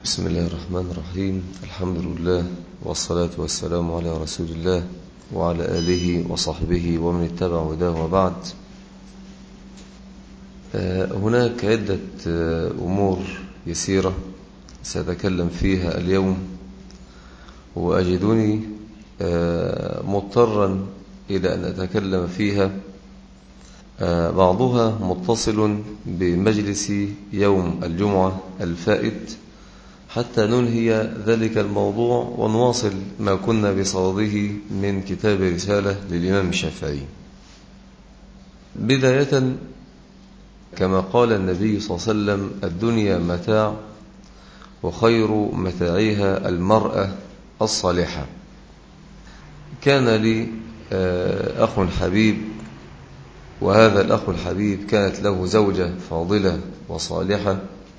بسم الله الرحمن الرحيم الحمد لله والصلاة والسلام على رسول الله وعلى آله وصحبه ومن اتبع هداه وبعد هناك عدة أمور يسيرة سأتكلم فيها اليوم وأجدني مضطرا إلى أن أتكلم فيها بعضها متصل بمجلس يوم الجمعة الفائت حتى ننهي ذلك الموضوع ونواصل ما كنا بصدده من كتاب رسالة للإمام الشافعي بداية كما قال النبي صلى الله عليه وسلم الدنيا متاع وخير متاعها المرأة الصالحة كان لي أخ حبيب وهذا الأخ الحبيب كانت له زوجة فاضلة وصالحة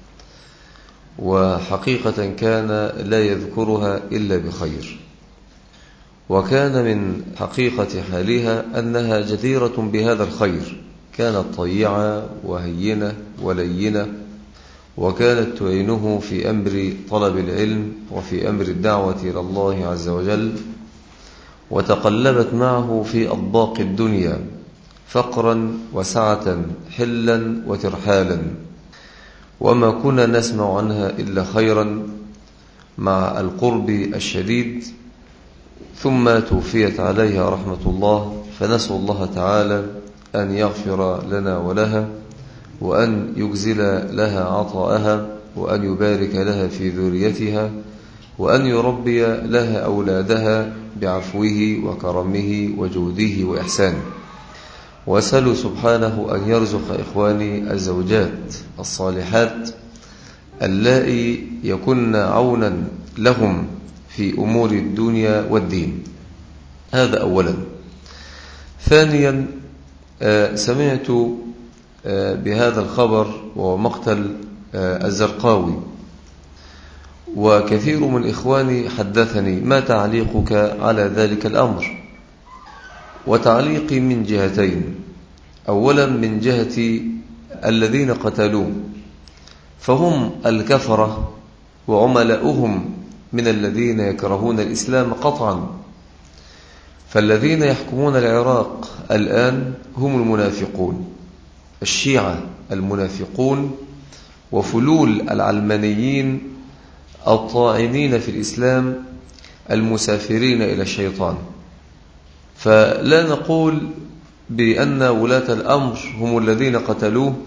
وحقيقة كان لا يذكرها إلا بخير وكان من حقيقة حالها أنها جديرة بهذا الخير كانت طيعة وهينة ولينة وكانت تعينه في أمر طلب العلم وفي أمر الدعوة إلى الله عز وجل وتقلبت معه في أطباق الدنيا فقرا وسعة حلا وترحالا وما كنا نسمع عنها إلا خيرا مع القرب الشديد ثم توفيت عليها رحمة الله فنسأل الله تعالى أن يغفر لنا ولها وأن يجزل لها عطاءها وأن يبارك لها في ذريتها وأن يربي لها أولادها بعفوه وكرمه وجوده وإحسانه وأسأله سبحانه أن يرزق إخواني الزوجات الصالحات اللائي يكن عونا لهم في أمور الدنيا والدين هذا أولا ثانيا سمعت بهذا الخبر وهو مقتل الزرقاوي وكثير من إخواني حدثني ما تعليقك على ذلك الأمر وتعليقي من جهتين أولا من جهة الذين قتلوه فهم الكفرة وعملاؤهم من الذين يكرهون الإسلام قطعا فالذين يحكمون العراق الآن هم المنافقون الشيعة المنافقون وفلول العلمانيين الطاعنين في الإسلام المسافرين إلى الشيطان فلا نقول بأن ولاة الأمر هم الذين قتلوه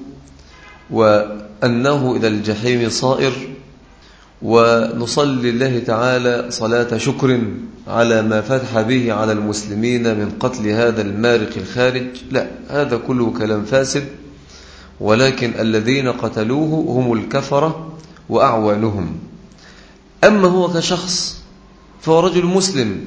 وأنه إلى الجحيم صائر ونصلي الله تعالى صلاة شكر على ما فتح به على المسلمين من قتل هذا المارق الخارج لا هذا كله كلام فاسد ولكن الذين قتلوه هم الكفرة وأعوانهم أما هو كشخص فهو رجل مسلم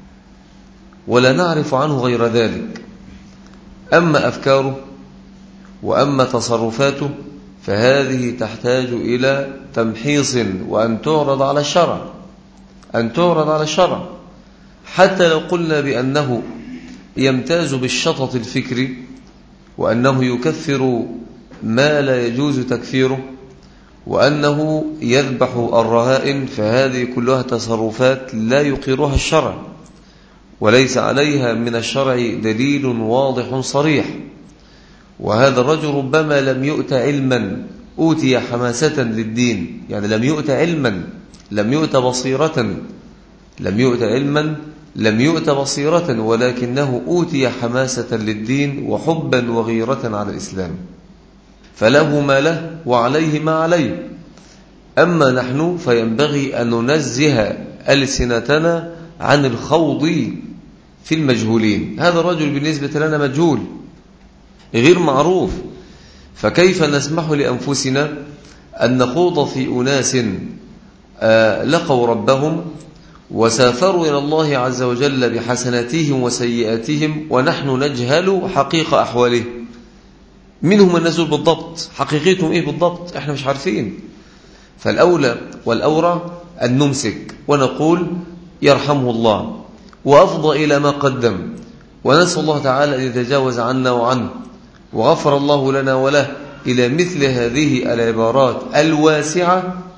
ولا نعرف عنه غير ذلك أما أفكاره وأما تصرفاته فهذه تحتاج إلى تمحيص وأن تعرض على الشرع أن تعرض على الشرع حتى لو قلنا بأنه يمتاز بالشطط الفكري وأنه يكفر ما لا يجوز تكفيره وأنه يذبح الرهائن فهذه كلها تصرفات لا يقرها الشرع وليس عليها من الشرع دليل واضح صريح وهذا الرجل ربما لم يؤت علما أوتي حماسة للدين يعني لم يؤت علما لم يؤت بصيرة لم يؤت علما لم يؤت بصيرة ولكنه أوتي حماسة للدين وحبا وغيرة على الإسلام فله ما له وعليه ما عليه أما نحن فينبغي أن ننزه ألسنتنا عن الخوض في المجهولين هذا الرجل بالنسبة لنا مجهول غير معروف فكيف نسمح لأنفسنا أن نخوض في أناس لقوا ربهم وسافروا إلى الله عز وجل بحسناتهم وسيئاتهم ونحن نجهل حقيقة أحوالهم منهم الناس بالضبط حقيقتهم إيه بالضبط إحنا مش عارفين فالأولى والأورى أن نمسك ونقول يرحمه الله وأفضى إلى ما قدم ونسأل الله تعالى أن يتجاوز عنا وعنه وغفر الله لنا وله إلى مثل هذه العبارات الواسعة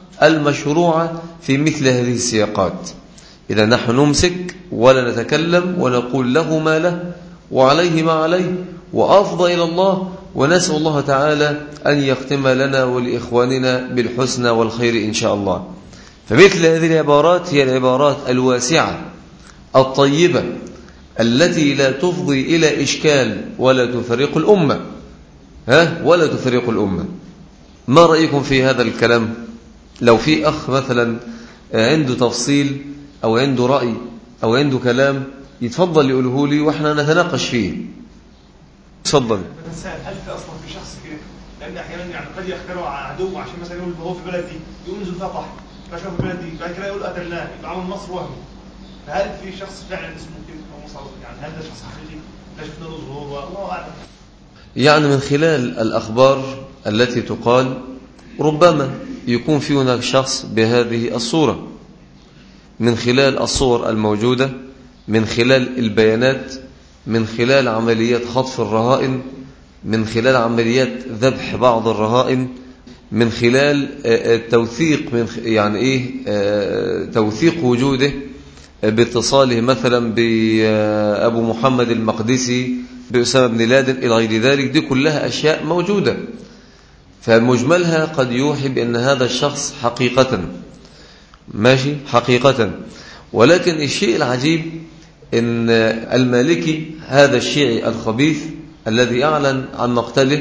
المشروعة في مثل هذه السياقات إذا نحن نمسك ولا نتكلم ونقول له ما له وعليه ما عليه وأفضى إلى الله ونسأل الله تعالى أن يختم لنا ولإخواننا بالحسنى والخير إن شاء الله فمثل هذه العبارات هي العبارات الواسعة الطيبة التي لا تفضي إلى إشكال ولا تفرق الأمة ها ولا تفرق الأمة ما رأيكم في هذا الكلام لو في أخ مثلا عنده تفصيل أو عنده رأي أو عنده كلام يتفضل يقوله لي وإحنا نتناقش فيه تفضل هل في اصلا في شخص كده لان احيانا يعني قد يخترع عدو عشان مثلا يقول هو في البلد دي يقوم ينزل فيها طحن فشوف البلد دي بعد كده يقول قتلناه يبقى عمل نصر وهمي فهل في شخص فعلا اسمه كده او مصعب يعني هل ده شخص حقيقي لا شفنا له ظهور الله اعلم يعني من خلال الأخبار التي تقال ربما يكون في هناك شخص بهذه الصورة من خلال الصور الموجودة من خلال البيانات من خلال عمليات خطف الرهائن من خلال عمليات ذبح بعض الرهائن من خلال التوثيق من يعني ايه توثيق وجوده باتصاله مثلا بأبو محمد المقدسي بأسامة بن لادن إلى غير ذلك دي كلها أشياء موجودة فمجملها قد يوحي بأن هذا الشخص حقيقة ماشي حقيقة ولكن الشيء العجيب أن المالكي هذا الشيعي الخبيث الذي أعلن عن مقتله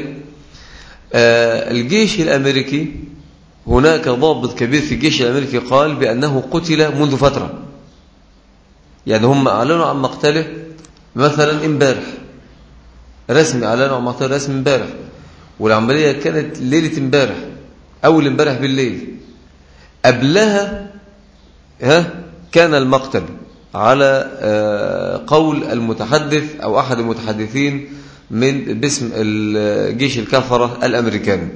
الجيش الأمريكي هناك ضابط كبير في الجيش الأمريكي قال بأنه قتل منذ فترة يعني هم أعلنوا عن مقتله مثلا امبارح رسمي أعلنوا عن مقتله رسمي امبارح والعملية كانت ليلة امبارح أول امبارح بالليل قبلها ها كان المقتل على قول المتحدث أو أحد المتحدثين من باسم الجيش الكفرة الأمريكان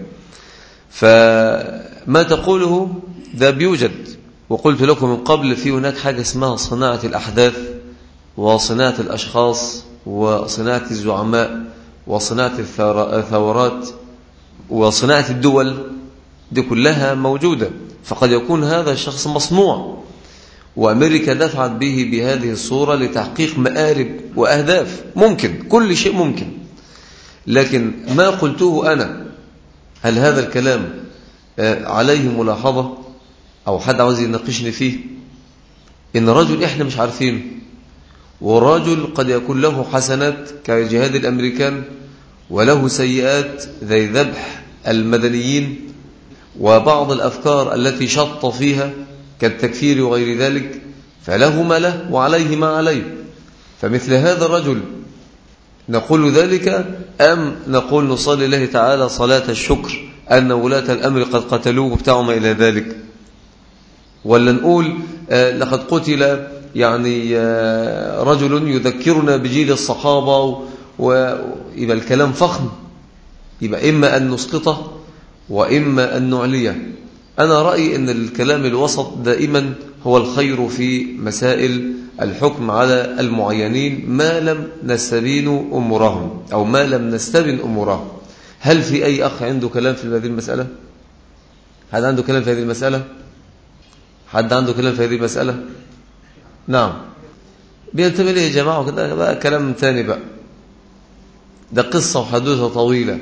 فما تقوله ده بيوجد وقلت لكم من قبل في هناك حاجة اسمها صناعة الأحداث وصناعة الأشخاص وصناعة الزعماء وصناعة الثورات وصناعة الدول دي كلها موجودة فقد يكون هذا الشخص مصنوع وأمريكا دفعت به بهذه الصورة لتحقيق مآرب وأهداف ممكن كل شيء ممكن لكن ما قلته أنا هل هذا الكلام عليه ملاحظة أو حد عاوز يناقشني فيه إن رجل إحنا مش عارفين ورجل قد يكون له حسنات كجهاد الأمريكان وله سيئات ذي ذبح المدنيين وبعض الأفكار التي شط فيها كالتكفير وغير ذلك فله ما له وعليه ما عليه فمثل هذا الرجل نقول ذلك أم نقول نصلي الله تعالى صلاة الشكر أن ولاة الأمر قد قتلوه وبتاعوا ما إلى ذلك ولا نقول آه لقد قتل يعني آه رجل يذكرنا بجيل الصحابة ويبقى الكلام فخم يبقى إما أن نسقطه وإما أن نعليه أنا رأيي أن الكلام الوسط دائما هو الخير في مسائل الحكم على المعينين ما لم نستبين أمورهم أو ما لم نستبن أمورهم هل في أي أخ عنده كلام في هذه المسألة حد عنده كلام في هذه المسألة حد عنده كلام في هذه المسألة نعم بينتبه ليه يا جماعة كده بقى كلام تاني بقى ده قصة وحدوثة طويلة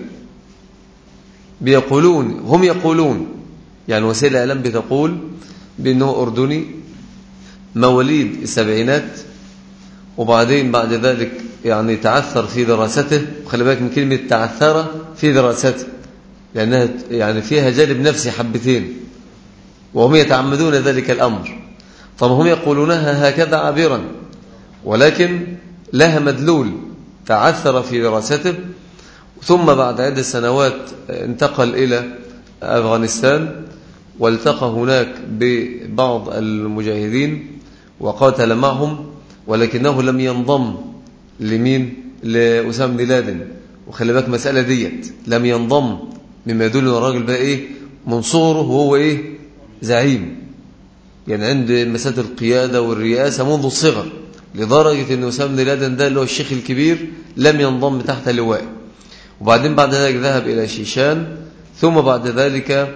بيقولون هم يقولون يعني وسائل الإعلام بتقول بأنه أردني مواليد السبعينات وبعدين بعد ذلك يعني تعثر في دراسته وخلي بالك من كلمة تعثر في دراسته لأنها يعني فيها جانب نفسي حبتين وهم يتعمدون ذلك الأمر طب هم يقولونها هكذا عابرا ولكن لها مدلول تعثر في دراسته ثم بعد عدة سنوات انتقل إلى أفغانستان والتقى هناك ببعض المجاهدين وقاتل معهم ولكنه لم ينضم لمين لأسامة بن لادن وخلي بالك مسألة ديت لم ينضم مما يدل ان الراجل بقى ايه من صغره وهو ايه زعيم يعني عند مسألة القيادة والرئاسة منذ الصغر لدرجة ان أسامة بن لادن ده اللي هو الشيخ الكبير لم ينضم تحت لواء وبعدين بعد ذلك ذهب إلى شيشان ثم بعد ذلك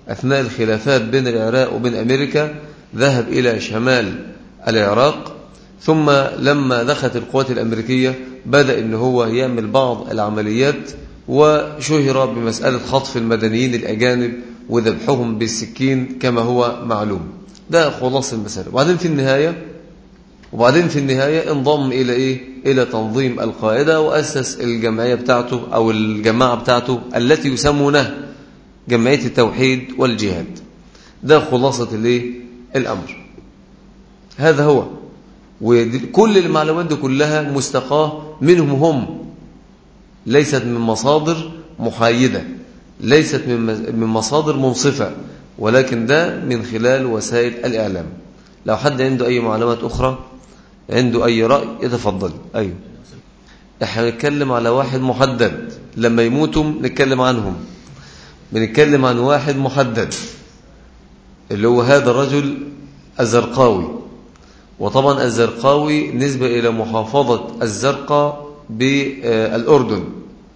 أثناء الخلافات بين العراق وبين أمريكا ذهب إلى شمال العراق ثم لما دخلت القوات الأمريكية بدأ إن هو يعمل بعض العمليات وشهر بمسألة خطف المدنيين الأجانب وذبحهم بالسكين كما هو معلوم ده خلاص المسألة وبعدين في النهاية وبعدين في النهاية انضم إلى إيه؟ إلى تنظيم القاعدة وأسس الجمعية بتاعته أو الجماعة بتاعته التي يسمونها جمعية التوحيد والجهاد ده خلاصة الإيه؟ الأمر هذا هو وكل المعلومات دي كلها مستقاة منهم هم ليست من مصادر محايدة ليست من مصادر منصفة ولكن ده من خلال وسائل الإعلام لو حد عنده أي معلومات أخرى عنده أي رأي يتفضل أيوه احنا نتكلم على واحد محدد لما يموتوا نتكلم عنهم بنتكلم عن واحد محدد اللي هو هذا الرجل الزرقاوي وطبعا الزرقاوي نسبة إلى محافظة الزرقاء بالأردن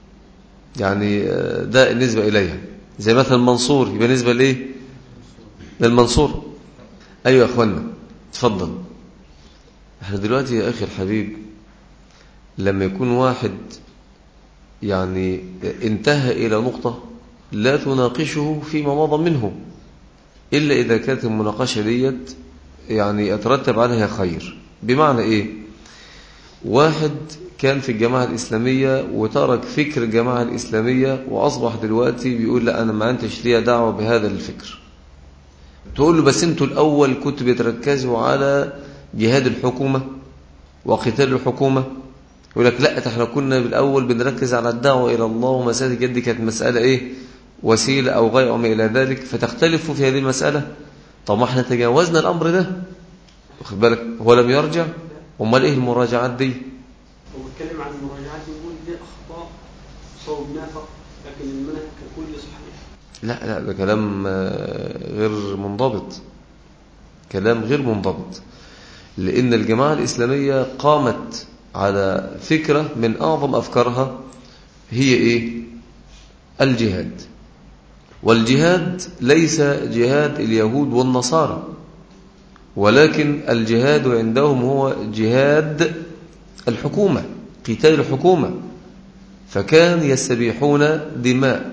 يعني ده النسبة إليها زي مثلا منصور يبقى نسبة لإيه للمنصور أيوة يا أخوانا تفضل احنا دلوقتي يا أخي الحبيب لما يكون واحد يعني انتهى إلى نقطة لا تناقشه فيما مضى منه إلا إذا كانت المناقشة ديت يعني أترتب عليها خير بمعنى إيه واحد كان في الجماعة الإسلامية وترك فكر الجماعة الإسلامية وأصبح دلوقتي بيقول لا أنا ما أنتش ليا دعوة بهذا الفكر تقول له بس أنتوا الأول كنتوا بتركزوا على جهاد الحكومة وقتال الحكومة يقول لك لا احنا كنا بالأول بنركز على الدعوة إلى الله ومسألة جد كانت مسألة إيه وسيلة أو غير ما إلى ذلك فتختلفوا في هذه المسألة طب ما احنا تجاوزنا الأمر ده واخد بالك هو لم يرجع امال ايه المراجعات دي هو بيتكلم عن المراجعات يقول دي اخطاء صوبناها فقط لكن المنهج ككل صحيح لا لا ده كلام غير منضبط كلام غير منضبط لأن الجماعة الإسلامية قامت على فكرة من أعظم أفكارها هي إيه الجهاد والجهاد ليس جهاد اليهود والنصارى ولكن الجهاد عندهم هو جهاد الحكومة قتال الحكومة فكان يستبيحون دماء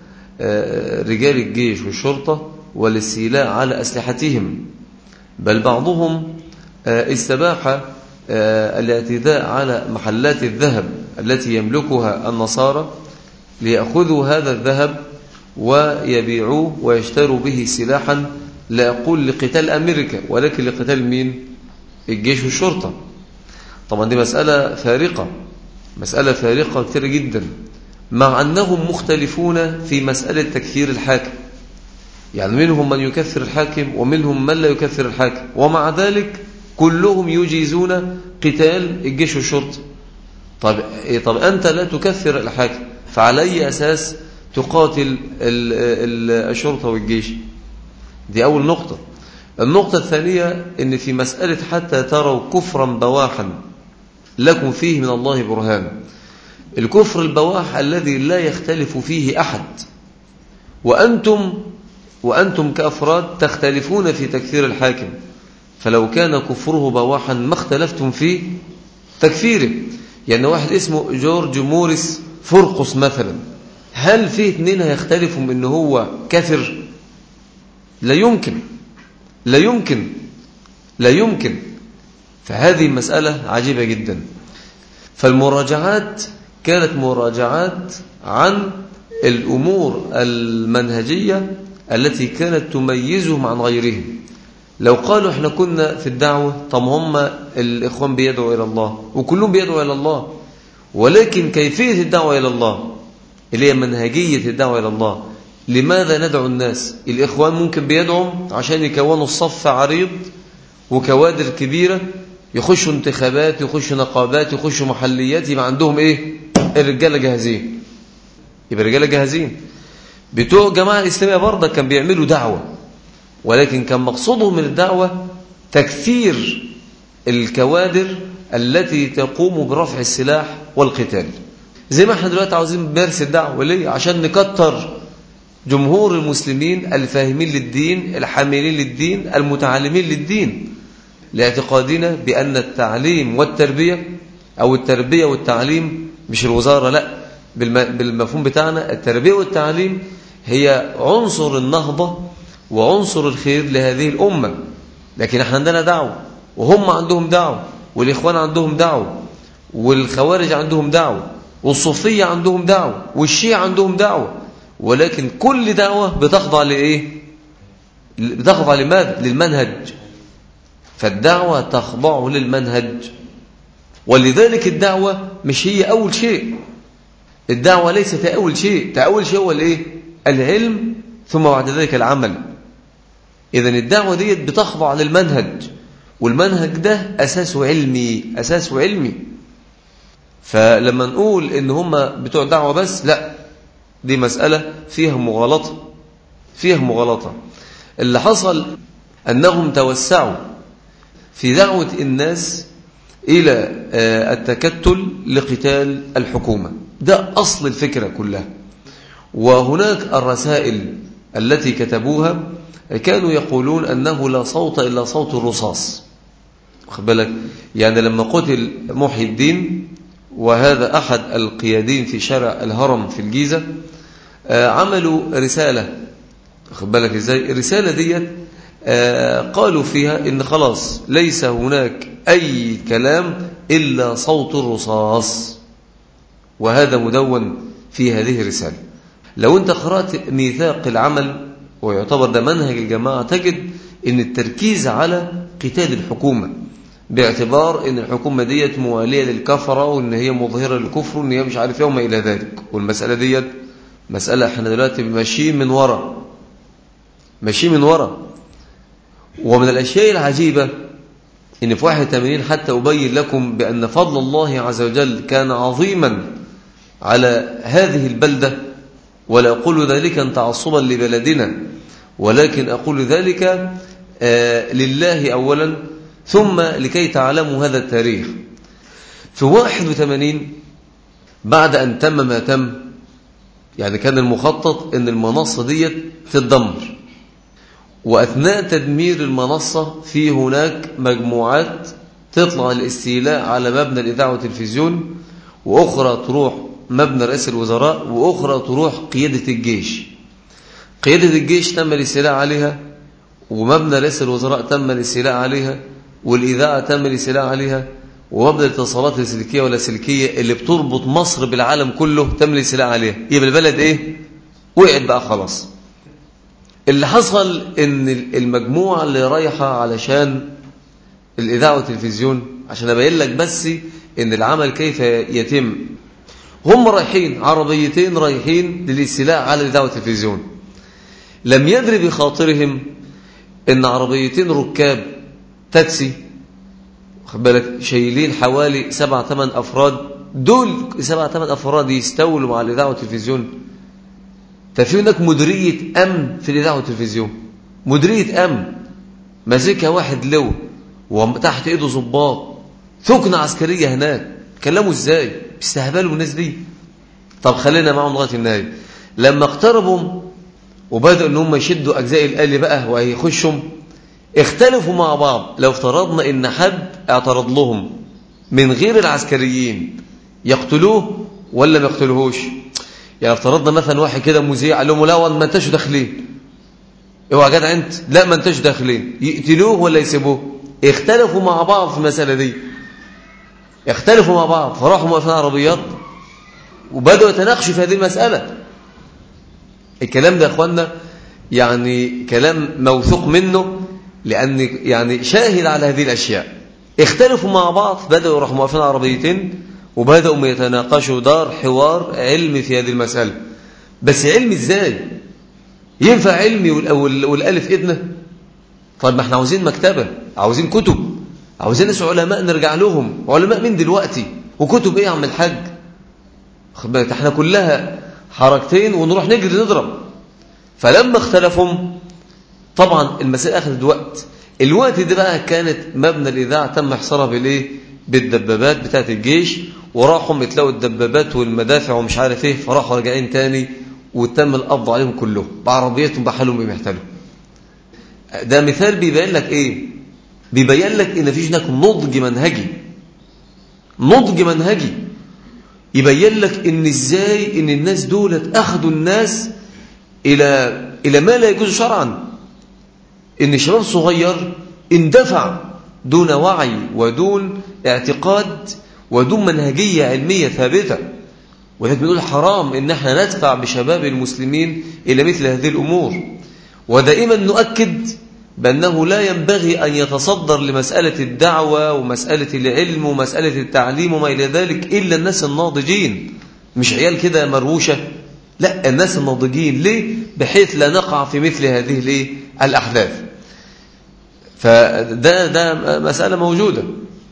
رجال الجيش والشرطة والاستيلاء على أسلحتهم بل بعضهم استباح الاعتداء على محلات الذهب التي يملكها النصارى ليأخذوا هذا الذهب ويبيعوه ويشتروا به سلاحا لا أقول لقتال أمريكا ولكن لقتال مين الجيش والشرطة طبعا دي مسألة فارقة مسألة فارقة كثيرة جدا مع أنهم مختلفون في مسألة تكفير الحاكم يعني منهم من يكفر الحاكم ومنهم من لا يكفر الحاكم ومع ذلك كلهم يجيزون قتال الجيش والشرطة طب, طب أنت لا تكفر الحاكم فعلى أي أساس تقاتل الشرطة والجيش دي أول نقطة النقطة الثانية أن في مسألة حتى تروا كفرا بواحا لكم فيه من الله برهان الكفر البواح الذي لا يختلف فيه أحد وأنتم وأنتم كأفراد تختلفون في تكفير الحاكم فلو كان كفره بواحا ما اختلفتم في تكفيره يعني واحد اسمه جورج موريس فرقس مثلا هل فيه اثنين هيختلفوا من هو كافر لا يمكن لا يمكن لا يمكن فهذه مسألة عجيبة جدا فالمراجعات كانت مراجعات عن الأمور المنهجية التي كانت تميزهم عن غيرهم لو قالوا احنا كنا في الدعوة طب هم الإخوان بيدعوا إلى الله وكلهم بيدعوا إلى الله ولكن كيفية الدعوة إلى الله اللي هي منهجية الدعوة إلى الله لماذا ندعو الناس الإخوان ممكن بيدعوا عشان يكونوا الصف عريض وكوادر كبيرة يخشوا انتخابات يخشوا نقابات يخشوا محليات يبقى عندهم ايه الرجالة جاهزين يبقى الرجالة جاهزين بتوع الجماعة الإسلامية برضه كان بيعملوا دعوة ولكن كان مقصودهم من الدعوة تكثير الكوادر التي تقوم برفع السلاح والقتال زي ما احنا دلوقتي عاوزين نمارس الدعوة ليه عشان نكتر جمهور المسلمين الفاهمين للدين الحاملين للدين المتعلمين للدين لاعتقادنا بأن التعليم والتربية أو التربية والتعليم مش الوزارة لا بالمفهوم بتاعنا التربية والتعليم هي عنصر النهضة وعنصر الخير لهذه الأمة لكن احنا عندنا دعوة وهم عندهم دعوة والإخوان عندهم دعوة والخوارج عندهم دعوة والصوفية عندهم دعوة والشيعة عندهم دعوة ولكن كل دعوة بتخضع لإيه بتخضع لماذا للمنهج فالدعوة تخضع للمنهج ولذلك الدعوة مش هي أول شيء الدعوة ليست أول شيء أول شيء هو الإيه العلم ثم بعد ذلك العمل إذا الدعوة دي بتخضع للمنهج والمنهج ده أساسه علمي أساسه علمي فلما نقول إن هم بتوع دعوة بس لا دي مسألة فيها مغالطة فيها مغالطة اللي حصل أنهم توسعوا في دعوة الناس إلى التكتل لقتال الحكومة ده أصل الفكرة كلها وهناك الرسائل التي كتبوها كانوا يقولون أنه لا صوت إلا صوت الرصاص واخد بالك يعني لما قتل محي الدين وهذا أحد القيادين في شارع الهرم في الجيزة عملوا رسالة واخد بالك إزاي الرسالة ديت قالوا فيها إن خلاص ليس هناك أي كلام إلا صوت الرصاص وهذا مدون في هذه الرسالة لو أنت قرأت ميثاق العمل ويعتبر ده منهج الجماعة تجد أن التركيز على قتال الحكومة باعتبار أن الحكومة ديت موالية للكفرة وأن هي مظهرة للكفر وأن هي مش عارف يوم إلى ذلك والمسألة ديت مسألة احنا دلوقتي ماشيين من ورا ماشيين من ورا ومن الأشياء العجيبة إن في 81 حتى أبين لكم بأن فضل الله عز وجل كان عظيما على هذه البلدة ولا أقول ذلك تعصبا لبلدنا ولكن أقول ذلك آه لله أولا ثم لكي تعلموا هذا التاريخ في 81 بعد أن تم ما تم يعني كان المخطط أن المنصة ديت تتدمر وأثناء تدمير المنصة في هناك مجموعات تطلع الاستيلاء على مبنى الإذاعة والتلفزيون وأخرى تروح مبنى رئيس الوزراء وأخرى تروح قيادة الجيش قيادة الجيش تم الاستيلاء عليها ومبنى رئيس الوزراء تم الاستيلاء عليها والإذاعة تم الاستيلاء عليها ومبنى الاتصالات اللاسلكية واللاسلكية اللي بتربط مصر بالعالم كله تم الاستيلاء عليها يبقى البلد ايه وقعت بقى خلاص اللي حصل ان المجموعة اللي رايحة علشان الإذاعة والتلفزيون عشان أبين لك بس ان العمل كيف يتم هم رايحين عربيتين رايحين للاستيلاء على الإذاعة والتلفزيون لم يدري بخاطرهم ان عربيتين ركاب تاكسي خد بالك شايلين حوالي سبع ثمان أفراد دول سبع ثمان أفراد يستولوا مع الإذاعة والتلفزيون ففي هناك مديرية أمن في الإذاعة والتلفزيون مديرية أمن ماسكها واحد لو وتحت إيده ضباط ثقنة عسكرية هناك كلموا إزاي بيستهبلوا الناس دي طب خلينا معهم لغاية النهاية لما اقتربوا وبدأوا ان هم يشدوا أجزاء الآلي بقى وهيخشوا اختلفوا مع بعض لو افترضنا ان حد اعترض لهم من غير العسكريين يقتلوه ولا ما يقتلوهوش يعني افترضنا مثلا واحد كده مذيع قال لهم لا ما انتش داخلين اوعى جدع انت لا ما انتش داخلين يقتلوه ولا يسيبوه اختلفوا مع بعض في المساله دي اختلفوا مع بعض فراحوا موقفين عربيات وبداوا يتناقشوا في هذه المساله الكلام ده يا اخوانا يعني كلام موثوق منه لأن يعني شاهد على هذه الأشياء اختلفوا مع بعض بدأوا يروحوا موقفين عربيتين وبدأوا يتناقشوا دار حوار علمي في هذه المسألة بس علمي ازاي ينفع علمي والألف إذنه طيب ما احنا عاوزين مكتبة عاوزين كتب عاوزين ناس علماء نرجع لهم علماء مين دلوقتي وكتب ايه يا عم الحاج خد بالك احنا كلها حركتين ونروح نجري نضرب فلما اختلفوا طبعا المسألة أخذت وقت الوقت ده بقى كانت مبنى الإذاعة تم حصارها بالإيه بالدبابات بتاعت الجيش وراحوا يتلاقوا الدبابات والمدافع ومش عارف ايه فراحوا راجعين تاني وتم القبض عليهم كلهم بعربيتهم بحالهم بمحتلهم ده مثال بيبين لك ايه بيبين لك ان في هناك نضج منهجي نضج منهجي يبين لك ان ازاي ان الناس دولت اخذوا الناس الى الى ما لا يجوز شرعا ان شباب صغير اندفع دون وعي ودون اعتقاد ودون منهجية علمية ثابتة ولكن بنقول حرام ان احنا ندفع بشباب المسلمين الى مثل هذه الامور ودائما نؤكد بأنه لا ينبغي أن يتصدر لمسألة الدعوة ومسألة العلم ومسألة التعليم وما إلى ذلك إلا الناس الناضجين مش عيال كده مروشة لا الناس الناضجين ليه بحيث لا نقع في مثل هذه الايه الأحداث فده ده مسألة موجودة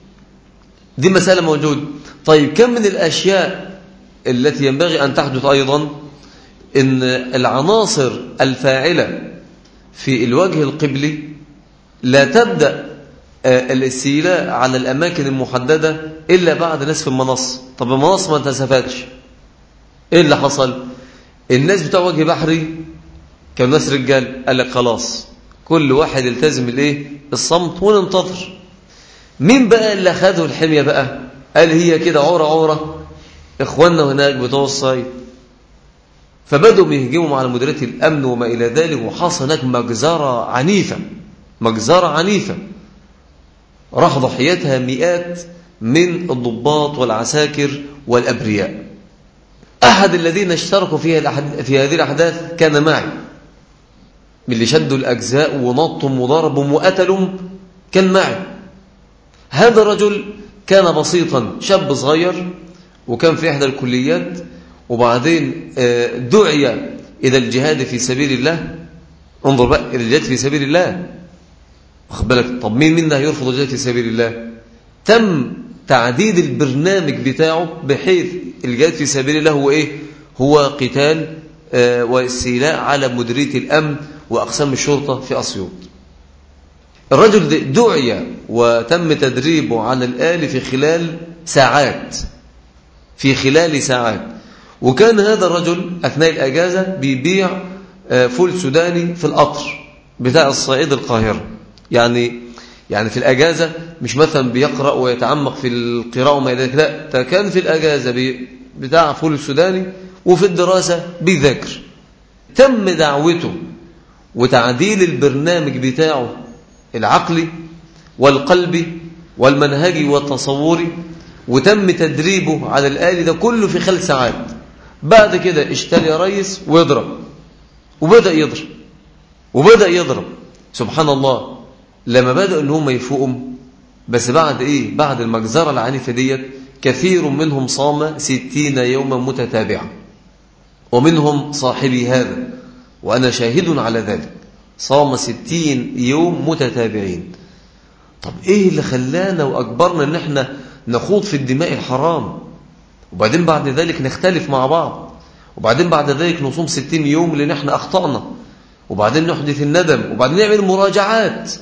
دي مسألة موجودة طيب كم من الأشياء التي ينبغي أن تحدث أيضا إن العناصر الفاعلة في الوجه القبلي لا تبدأ الاستيلاء على الأماكن المحددة إلا بعد ناس في المنص طب المنص ما انتسفتش إيه اللي حصل الناس بتوع وجه بحري كانوا ناس رجال قال لك خلاص كل واحد يلتزم الايه الصمت وننتظر مين بقى اللي اخذوا الحمية بقى قال هي كده عورة عورة اخواننا هناك بتوع الصيد فبدوا يهجموا على مديرية الأمن وما إلى ذلك وحصل هناك مجزرة عنيفة مجزرة عنيفة راح ضحيتها مئات من الضباط والعساكر والأبرياء أحد الذين اشتركوا فيها في هذه الأحداث كان معي من اللي شدوا الأجزاء ونطهم وضربهم وقتلهم كان معي هذا الرجل كان بسيطا شاب صغير وكان في إحدى الكليات وبعدين دعي إلى الجهاد في سبيل الله انظر بقى إلى الجهاد في سبيل الله واخد بالك طب مين منا يرفض الجهاد في سبيل الله تم تعديد البرنامج بتاعه بحيث الجهاد في سبيل الله هو إيه هو قتال واستيلاء على مديرية الأمن وأقسام الشرطة في أسيوط الرجل دعي وتم تدريبه على الآل في خلال ساعات في خلال ساعات وكان هذا الرجل أثناء الأجازة بيبيع فول سوداني في القطر بتاع الصعيد القاهرة يعني يعني في الأجازة مش مثلا بيقرأ ويتعمق في القراءة وما إلى ذلك لا ده كان في الأجازة بتاع فول السوداني وفي الدراسة بيذاكر تم دعوته وتعديل البرنامج بتاعه العقلي والقلبي والمنهجي والتصوري وتم تدريبه على الآلي ده كله في خلال ساعات بعد كده اشتري ريس ويضرب وبدأ يضرب وبدأ يضرب سبحان الله لما بدأوا ان هم يفوقوا بس بعد ايه بعد المجزرة العنيفة ديت كثير منهم صام ستين يوما متتابعا ومنهم صاحبي هذا وأنا شاهد على ذلك صام ستين يوم متتابعين طب ايه اللي خلانا وأجبرنا ان احنا نخوض في الدماء الحرام وبعدين بعد ذلك نختلف مع بعض وبعدين بعد ذلك نصوم ستين يوم لأن احنا أخطأنا وبعدين نحدث الندم وبعدين نعمل مراجعات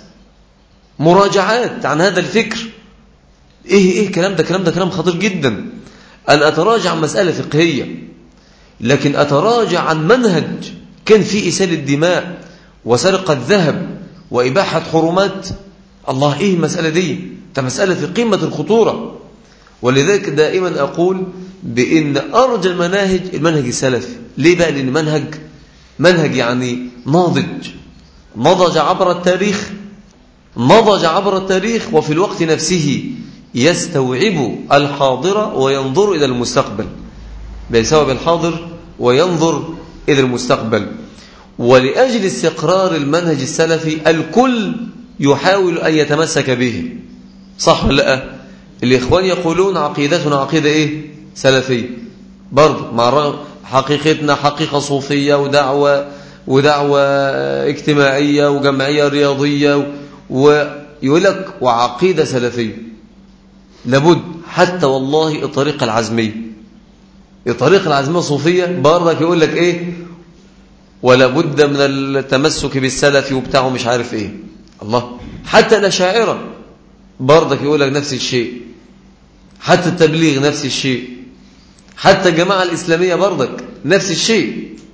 مراجعات عن هذا الفكر ايه ايه الكلام ده كلام ده كلام خطير جدا أن أتراجع عن مسألة فقهية لكن أتراجع عن منهج كان فيه إسال الدماء وسرقة ذهب وإباحة حرمات الله إيه المسألة دي ده مسألة في قمة الخطورة ولذلك دائما أقول بأن أرجى المناهج المنهج السلفي ليه بقى لأن منهج منهج يعني ناضج نضج عبر التاريخ نضج عبر التاريخ وفي الوقت نفسه يستوعب الحاضر وينظر إلى المستقبل بسبب الحاضر وينظر إلى المستقبل ولأجل استقرار المنهج السلفي الكل يحاول أن يتمسك به صح ولا لا الإخوان يقولون عقيدتنا عقيدة إيه سلفية برضه مع الرغم حقيقتنا حقيقة صوفية ودعوة ودعوة اجتماعية وجمعية رياضية ويقول لك وعقيدة سلفية لابد حتى والله الطريقة العزمية الطريقة العزمية صوفية برضك يقول لك ايه ولا بد من التمسك بالسلف وبتاعه مش عارف ايه الله حتى الأشاعرة برضك يقول لك نفس الشيء حتى التبليغ نفس الشيء حتى الجماعة الإسلامية برضك نفس الشيء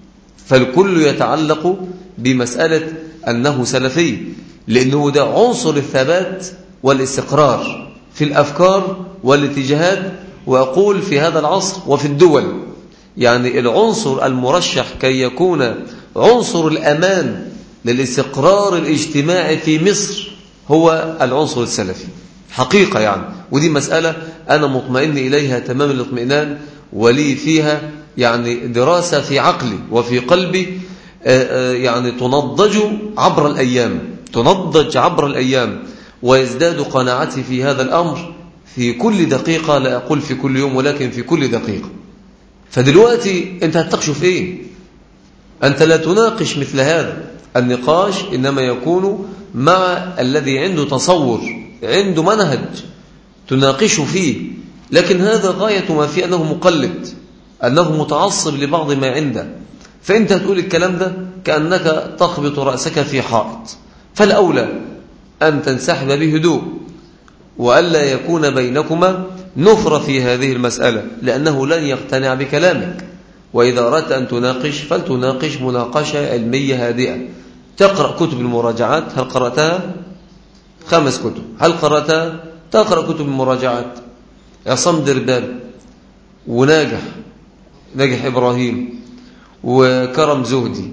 فالكل يتعلق بمسألة أنه سلفي لأنه ده عنصر الثبات والاستقرار في الأفكار والاتجاهات وأقول في هذا العصر وفي الدول يعني العنصر المرشح كي يكون عنصر الأمان للاستقرار الاجتماعي في مصر هو العنصر السلفي حقيقة يعني ودي مسألة أنا مطمئن إليها تمام الاطمئنان ولي فيها يعني دراسة في عقلي وفي قلبي يعني تنضج عبر الأيام تنضج عبر الأيام ويزداد قناعتي في هذا الأمر في كل دقيقة لا أقول في كل يوم ولكن في كل دقيقة فدلوقتي أنت هتناقش في إيه أنت لا تناقش مثل هذا النقاش إنما يكون مع الذي عنده تصور عنده منهج تناقش فيه لكن هذا غاية ما فيه أنه مقلد أنه متعصب لبعض ما عنده فأنت تقول الكلام ده كأنك تخبط رأسك في حائط فالأولى أن تنسحب بهدوء وألا يكون بينكما نفر في هذه المسألة لأنه لن يقتنع بكلامك وإذا أردت أن تناقش فلتناقش مناقشة علمية هادئة تقرأ كتب المراجعات هل قرأتها؟ خمس كتب هل قرأتها؟ تقرأ كتب المراجعات عصام دربال وناجح ناجح إبراهيم وكرم زهدي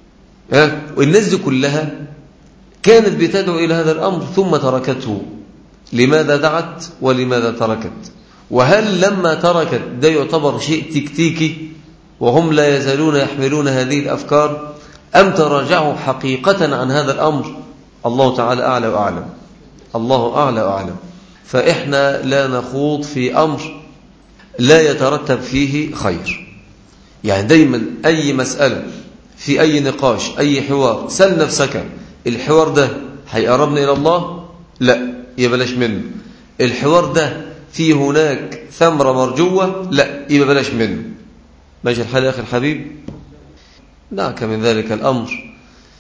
ها والناس دي كلها كانت بتدعو إلى هذا الأمر ثم تركته لماذا دعت ولماذا تركت وهل لما تركت ده يعتبر شيء تكتيكي وهم لا يزالون يحملون هذه الأفكار أم تراجعوا حقيقة عن هذا الأمر الله تعالى أعلى وأعلم الله أعلى وأعلم فإحنا لا نخوض في أمر لا يترتب فيه خير يعني دايما أي مسألة في أي نقاش أي حوار سل نفسك الحوار ده هيقربني إلى الله لا يبلاش منه الحوار ده في هناك ثمرة مرجوة لا يبقى بلاش منه ماشي الحال يا أخي الحبيب دعك من ذلك الأمر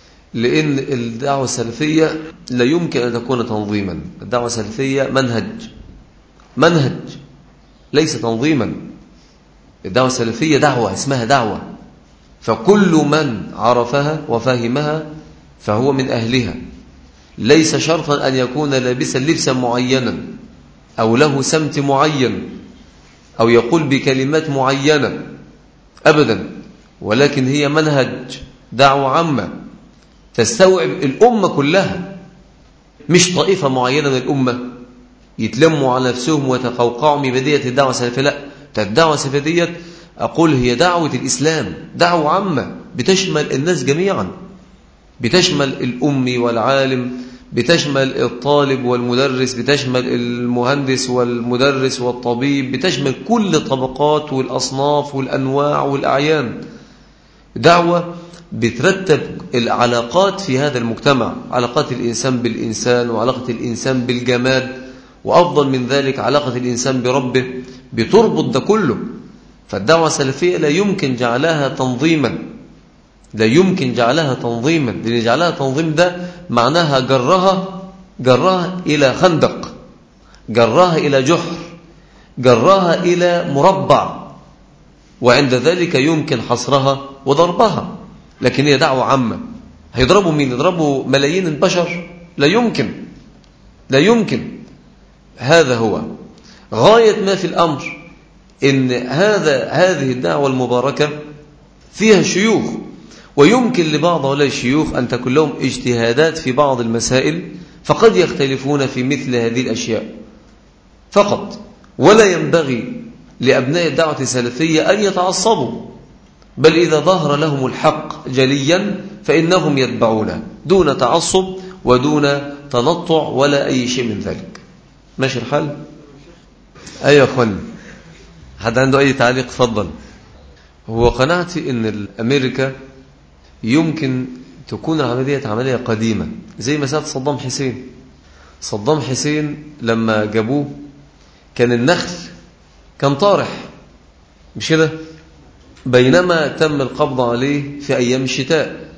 لأن الدعوة السلفية لا يمكن أن تكون تنظيما الدعوة السلفية منهج منهج ليس تنظيما الدعوة السلفية دعوة اسمها دعوة فكل من عرفها وفهمها فهو من أهلها ليس شرطا أن يكون لابسا لبسا معينا أو له سمت معين أو يقول بكلمات معينة أبدا ولكن هي منهج دعوة عامة تستوعب الأمة كلها مش طائفة معينة من الأمة يتلموا على نفسهم ويتقوقعوا من بداية الدعوة السلفية لا الدعوة السلفية أقول هي دعوة الإسلام دعوة عامة بتشمل الناس جميعا بتشمل الأمي والعالم بتشمل الطالب والمدرس بتشمل المهندس والمدرس والطبيب بتشمل كل الطبقات والأصناف والأنواع والأعيان دعوة بترتب العلاقات في هذا المجتمع علاقات الإنسان بالإنسان وعلاقة الإنسان بالجماد وأفضل من ذلك علاقة الإنسان بربه بتربط ده كله فالدعوة السلفية لا يمكن جعلها تنظيما لا يمكن جعلها تنظيما لأن جعلها تنظيم ده معناها جرها جرها إلى خندق جرها إلى جحر جرها إلى مربع وعند ذلك يمكن حصرها وضربها لكن هي دعوة عامة هيضربوا مين يضربوا ملايين البشر لا يمكن لا يمكن هذا هو غاية ما في الأمر إن هذا هذه الدعوة المباركة فيها شيوخ ويمكن لبعض هؤلاء الشيوخ أن تكون لهم اجتهادات في بعض المسائل فقد يختلفون في مثل هذه الأشياء فقط ولا ينبغي لأبناء الدعوة السلفية أن يتعصبوا بل إذا ظهر لهم الحق جليا فإنهم يتبعونه دون تعصب ودون تنطع ولا أي شيء من ذلك ماشي الحال أيها أخوان حد عنده أي تعليق فضل هو قناعتي أن أمريكا يمكن تكون عملية عملية قديمة زي مسألة صدام حسين صدام حسين لما جابوه كان النخل كان طارح مش كده بينما تم القبض عليه في أيام الشتاء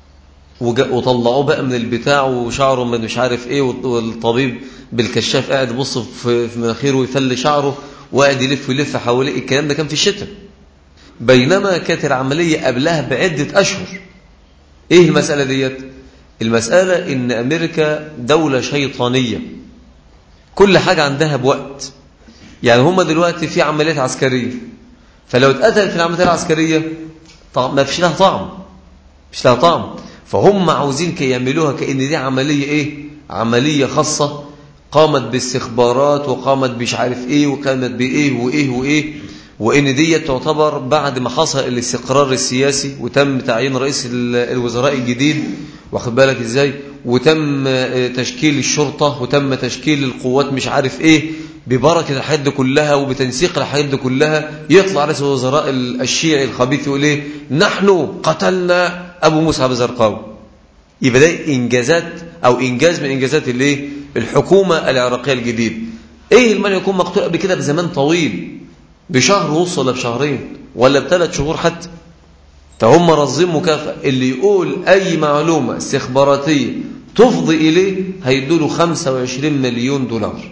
وطلعوه بقى من البتاع وشعره من مش عارف ايه والطبيب بالكشاف قاعد يبص في مناخيره ويفل شعره وقاعد يلف ويلف حواليه الكلام ده كان في الشتاء بينما كانت العملية قبلها بعدة أشهر إيه المسألة ديت المسألة إن أمريكا دولة شيطانية كل حاجة عندها بوقت يعني هم دلوقتي في عمليات عسكرية فلو اتقتل في العمليات العسكرية طعم ما فيش لها طعم مش لها طعم فهم عاوزين كي يعملوها كأن دي عملية إيه عملية خاصة قامت باستخبارات وقامت مش عارف إيه وقامت بإيه وإيه وإيه وإن دي تعتبر بعد ما حصل الاستقرار السياسي وتم تعيين رئيس الوزراء الجديد واخد بالك إزاي وتم تشكيل الشرطة وتم تشكيل القوات مش عارف إيه ببركة الحاجات دي كلها وبتنسيق الحاجات دي كلها يطلع رئيس الوزراء الشيعي الخبيث يقول إيه نحن قتلنا أبو مصعب الزرقاوي يبقى ده إنجازات أو إنجاز من إنجازات الايه الحكومة العراقية الجديد إيه المال يكون مقتول قبل كده بزمان طويل بشهر ونص ولا بشهرين ولا بثلاث شهور حتى فهم رصين مكافأة اللي يقول أي معلومة استخباراتية تفضي إليه هيدوا له 25 مليون دولار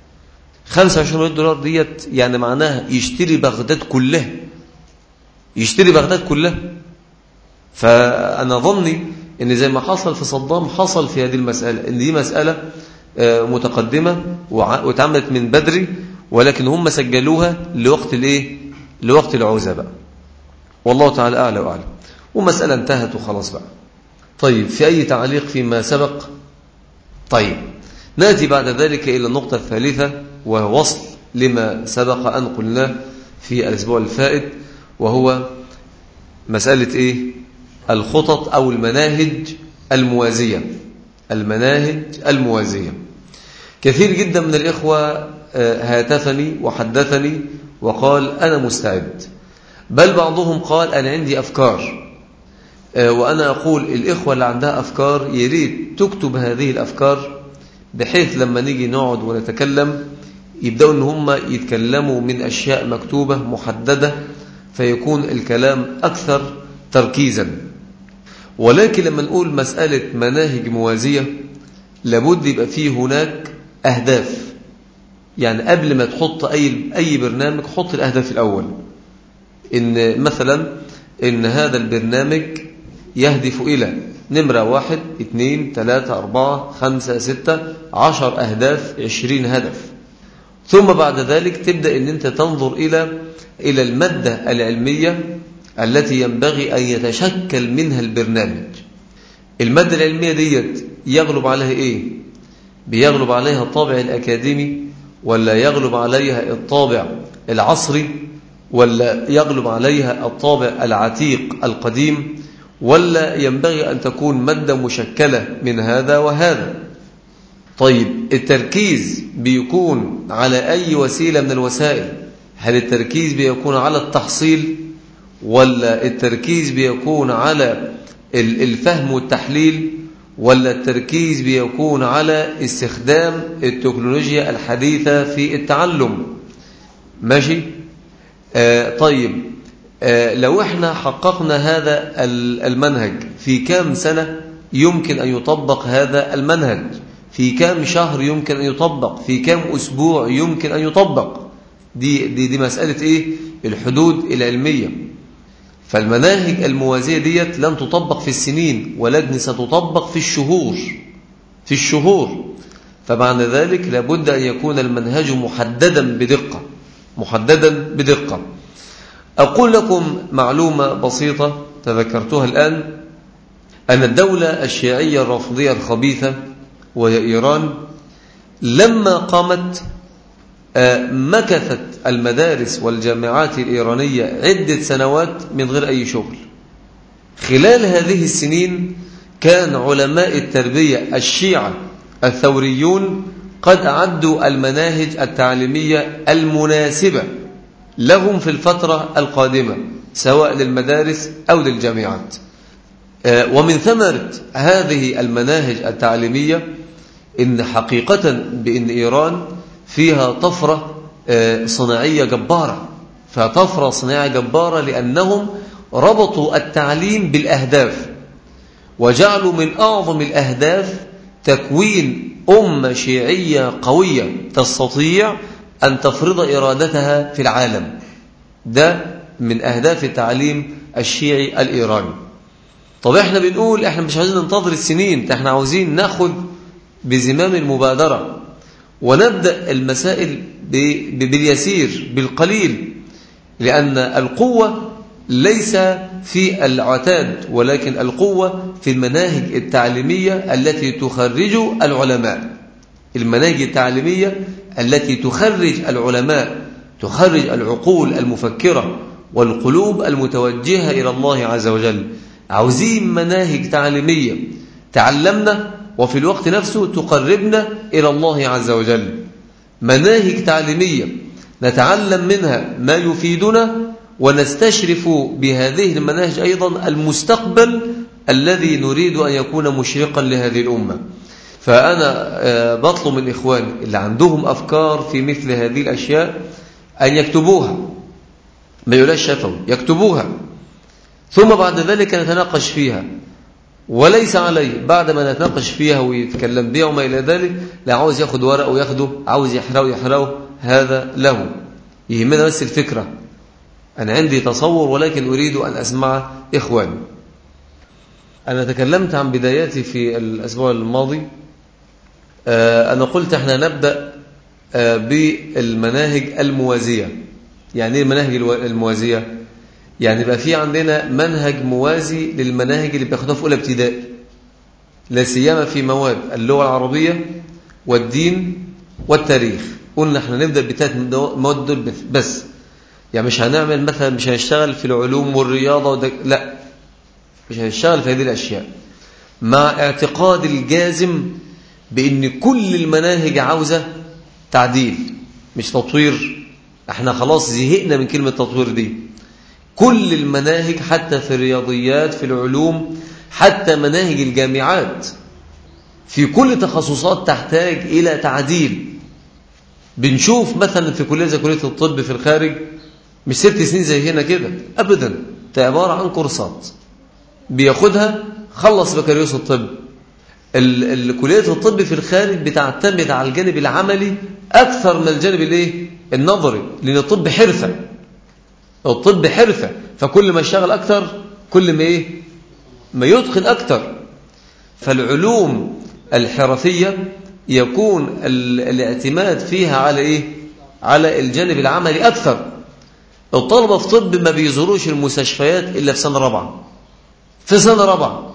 25 مليون دولار ديت يعني معناها يشتري بغداد كلها يشتري بغداد كلها فأنا ظني ان زي ما حصل في صدام حصل في هذه المسألة ان دي مسألة متقدمة واتعملت من بدري ولكن هم سجلوها لوقت الايه لوقت العوزة بقى والله تعالى أعلى وأعلم ومسألة انتهت وخلاص بقى طيب في أي تعليق فيما سبق طيب نأتي بعد ذلك إلى النقطة الثالثة وهو وصل لما سبق أن قلناه في الأسبوع الفائت وهو مسألة إيه الخطط أو المناهج الموازية المناهج الموازية كثير جدا من الإخوة هاتفني وحدثني وقال أنا مستعد بل بعضهم قال أنا عندي أفكار وأنا أقول الإخوة اللي عندها أفكار يريد تكتب هذه الأفكار بحيث لما نيجي نقعد ونتكلم يبدأوا أن هم يتكلموا من أشياء مكتوبة محددة فيكون الكلام أكثر تركيزا ولكن لما نقول مسألة مناهج موازية لابد يبقى فيه هناك أهداف يعني قبل ما تحط أي, أي برنامج حط الأهداف الأول إن مثلا إن هذا البرنامج يهدف إلى نمرة واحد اثنين ثلاثة أربعة خمسة ستة عشر أهداف عشرين هدف ثم بعد ذلك تبدأ أن أنت تنظر إلى إلى المادة العلمية التي ينبغي أن يتشكل منها البرنامج المادة العلمية ديت يغلب عليها إيه بيغلب عليها الطابع الأكاديمي ولا يغلب عليها الطابع العصري ولا يغلب عليها الطابع العتيق القديم ولا ينبغي أن تكون مادة مشكلة من هذا وهذا طيب التركيز بيكون على أي وسيلة من الوسائل هل التركيز بيكون على التحصيل ولا التركيز بيكون على الفهم والتحليل ولا التركيز بيكون على استخدام التكنولوجيا الحديثة في التعلم ماشي آه طيب آه لو احنا حققنا هذا المنهج في كام سنة يمكن أن يطبق هذا المنهج في كام شهر يمكن أن يطبق في كام أسبوع يمكن أن يطبق دي, دي, دي مسألة إيه الحدود العلمية فالمناهج الموازية ديت لن تطبق في السنين ولكن ستطبق في الشهور في الشهور فمعنى ذلك لابد أن يكون المنهج محددا بدقة محددا بدقة أقول لكم معلومة بسيطة تذكرتها الآن أن الدولة الشيعية الرافضية الخبيثة وهي إيران لما قامت مكثت المدارس والجامعات الإيرانية عدة سنوات من غير أي شغل خلال هذه السنين كان علماء التربية الشيعة الثوريون قد أعدوا المناهج التعليمية المناسبة لهم في الفترة القادمة سواء للمدارس أو للجامعات ومن ثمرة هذه المناهج التعليمية إن حقيقة بأن إيران فيها طفرة صناعية جبارة فطفرة صناعية جبارة لأنهم ربطوا التعليم بالأهداف وجعلوا من أعظم الأهداف تكوين أمة شيعية قوية تستطيع أن تفرض إرادتها في العالم ده من أهداف التعليم الشيعي الإيراني طب احنا بنقول احنا مش عايزين ننتظر السنين احنا عاوزين ناخد بزمام المبادرة ونبدأ المسائل باليسير بالقليل لأن القوة ليس في العتاد ولكن القوة في المناهج التعليمية التي تخرج العلماء المناهج التعليمية التي تخرج العلماء تخرج العقول المفكرة والقلوب المتوجهة إلى الله عز وجل عاوزين مناهج تعليمية تعلمنا وفي الوقت نفسه تقربنا إلى الله عز وجل مناهج تعليمية نتعلم منها ما يفيدنا ونستشرف بهذه المناهج أيضا المستقبل الذي نريد أن يكون مشرقا لهذه الأمة فأنا بطلب من إخواني اللي عندهم أفكار في مثل هذه الأشياء أن يكتبوها ما يلاش شفوا يكتبوها ثم بعد ذلك نتناقش فيها وليس عليه بعد ما نتناقش فيها ويتكلم بها وما إلى ذلك لا عاوز ياخد ورق وياخده عاوز يحرقه يحرقه هذا له يهمنا بس الفكرة أنا عندي تصور ولكن أريد أن أسمع إخواني أنا تكلمت عن بداياتي في الأسبوع الماضي أنا قلت احنا نبدأ بالمناهج الموازية يعني ايه المناهج الموازية يعني بقى في عندنا منهج موازي للمناهج اللي بياخدوها في اولى ابتدائي لا سيما في مواد اللغه العربيه والدين والتاريخ قلنا احنا نبدا بثلاث مواد دول بس يعني مش هنعمل مثلا مش هنشتغل في العلوم والرياضه ودك لا مش هنشتغل في هذه الاشياء مع اعتقاد الجازم بان كل المناهج عاوزه تعديل مش تطوير احنا خلاص زهقنا من كلمه تطوير دي كل المناهج حتى في الرياضيات في العلوم حتى مناهج الجامعات في كل تخصصات تحتاج إلى تعديل بنشوف مثلا في كلية زي كلية الطب في الخارج مش ست سنين زي هنا كده أبدا ده عبارة عن كورسات بياخدها خلص بكالوريوس الطب كلية الطب في الخارج بتعتمد على الجانب العملي أكثر من الجانب الايه النظري لأن الطب حرفة الطب حرفة فكل ما يشتغل أكثر كل ما إيه ما يتقن أكثر فالعلوم الحرفية يكون الاعتماد فيها على إيه على الجانب العملي أكثر الطلبة في طب ما بيزوروش المستشفيات إلا في سنة رابعة في سنة رابعة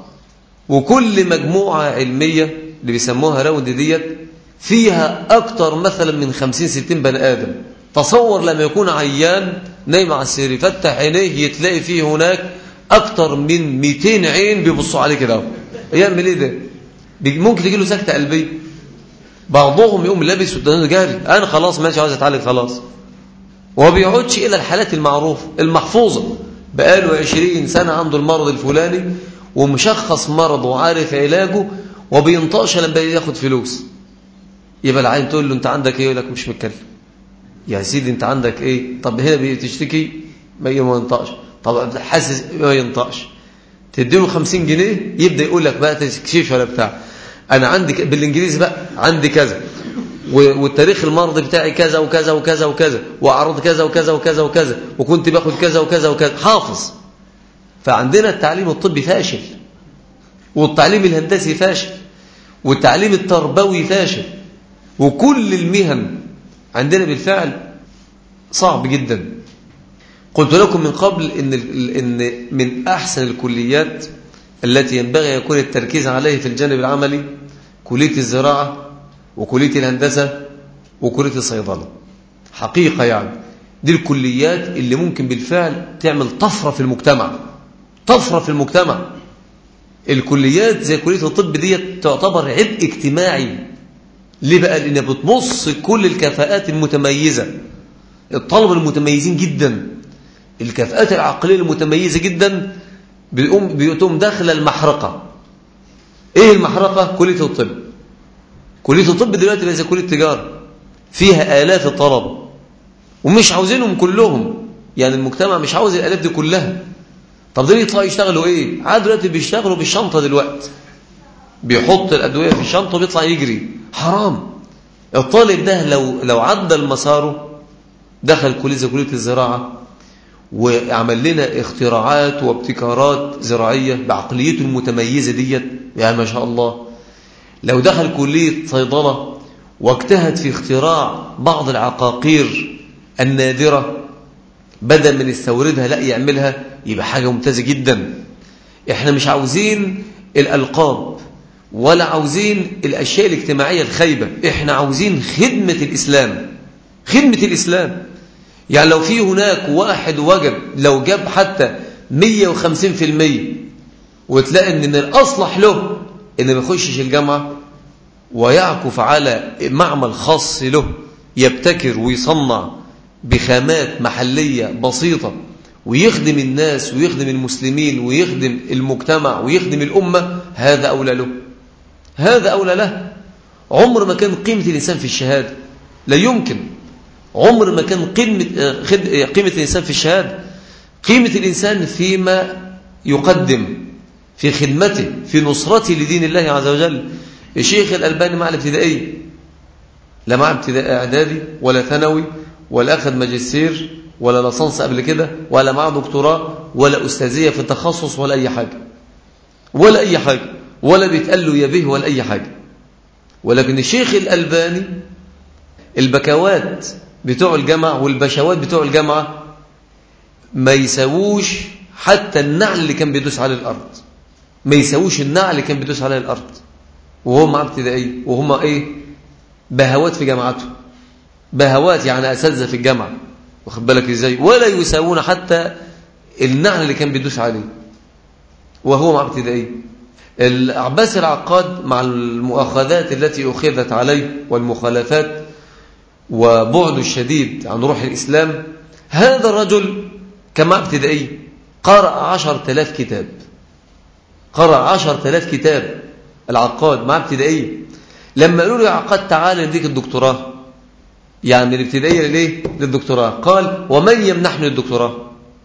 وكل مجموعة علمية اللي بيسموها راوند ديت فيها أكثر مثلا من خمسين ستين بني آدم تصور لما يكون عيان نايم على السرير يفتح عينيه يتلاقي فيه هناك أكثر من 200 عين بيبصوا عليه كده يعمل إيه ده ممكن تجي له سكتة قلبية بعضهم يقوم لابس والتاني جاري أنا خلاص ماشي عاوز أتعالج خلاص وما بيقعدش إلى الحالات المعروفة المحفوظة بقاله 20 سنة عنده المرض الفلاني ومشخص مرض وعارف علاجه وبينطقش لما ياخد فلوس يبقى العين تقول له انت عندك ايه يقول لك مش متكلم يا سيدي انت عندك ايه طب هنا بتشتكي ما ينطقش طب حاسس ما ينطقش تديله 50 جنيه يبدا يقول لك بقى تكشيف ولا بتاع انا عندي ك... بالانجليزي بقى عندي كذا والتاريخ المرضي بتاعي كذا وكذا وكذا وكذا واعراض كذا وكذا وكذا وكذا وكنت باخد كذا وكذا وكذا حافظ فعندنا التعليم الطبي فاشل والتعليم الهندسي فاشل والتعليم التربوي فاشل وكل المهن عندنا بالفعل صعب جدا قلت لكم من قبل إن, إن من أحسن الكليات التي ينبغي يكون التركيز عليه في الجانب العملي كلية الزراعة وكلية الهندسة وكلية الصيدلة حقيقة يعني دي الكليات اللي ممكن بالفعل تعمل طفرة في المجتمع طفرة في المجتمع الكليات زي كلية الطب دي تعتبر عبء اجتماعي ليه بقى لأنها بتمص كل الكفاءات المتميزة الطلبة المتميزين جدا الكفاءات العقلية المتميزة جدا بيقوم بيقوم داخل المحرقة ايه المحرقة كلية الطب كلية الطب دلوقتي زي كلية التجارة فيها آلاف الطلبة ومش عاوزينهم كلهم يعني المجتمع مش عاوز الآلاف دي كلها طب دول يطلعوا يشتغلوا ايه عاد دلوقتي بيشتغلوا بالشنطة دلوقتي بيحط الأدوية في الشنطة وبيطلع يجري حرام الطالب ده لو لو عدى مساره دخل كلية زي كلية الزراعة وعمل لنا اختراعات وابتكارات زراعية بعقليته المتميزة ديت يعني ما شاء الله لو دخل كلية صيدلة واجتهد في اختراع بعض العقاقير النادرة بدل من يستوردها لا يعملها يبقى حاجة ممتازة جدا احنا مش عاوزين الألقاب ولا عاوزين الأشياء الاجتماعية الخيبة احنا عاوزين خدمة الإسلام خدمة الإسلام يعني لو في هناك واحد وجد لو جاب حتى 150% وتلاقي ان من الأصلح له ان ما يخشش الجامعة ويعكف على معمل خاص له يبتكر ويصنع بخامات محلية بسيطة ويخدم الناس ويخدم المسلمين ويخدم المجتمع ويخدم الأمة هذا أولى له هذا أولى له عمر ما كان قيمة الإنسان في الشهادة لا يمكن عمر ما كان قيمة, قيمة الإنسان في الشهادة قيمة الإنسان فيما يقدم في خدمته في نصرته لدين الله عز وجل الشيخ الألباني مع الابتدائية لا مع ابتدائي إعدادي ولا ثانوي ولا أخذ ماجستير ولا لصنص قبل كده ولا معه دكتوراه ولا أستاذية في التخصص ولا أي حاجة ولا أي حاجة ولا بيتقال له يا به ولا أي حاجة ولكن الشيخ الألباني البكوات بتوع الجامعة والبشوات بتوع الجامعة ما يساووش حتى النعل اللي كان بيدوس على الأرض ما يساووش النعل اللي كان بيدوس على الأرض وهم معاه ابتدائية وهم إيه بهوات في جامعته بهوات يعني أساتذة في الجامعة واخد بالك إزاي ولا يساوون حتى النعل اللي كان بيدوس عليه وهو مع ابتدائية العباس العقاد مع المؤاخذات التي أخذت عليه والمخالفات وبعده الشديد عن روح الإسلام هذا الرجل كما ابتدائي قرأ عشر تلاف كتاب قرأ عشر تلاف كتاب العقاد مع ابتدائي لما قالوا له يا عقاد تعالى نديك الدكتوراه يعني من الابتدائية لليه للدكتوراه قال ومن يمنحني الدكتوراه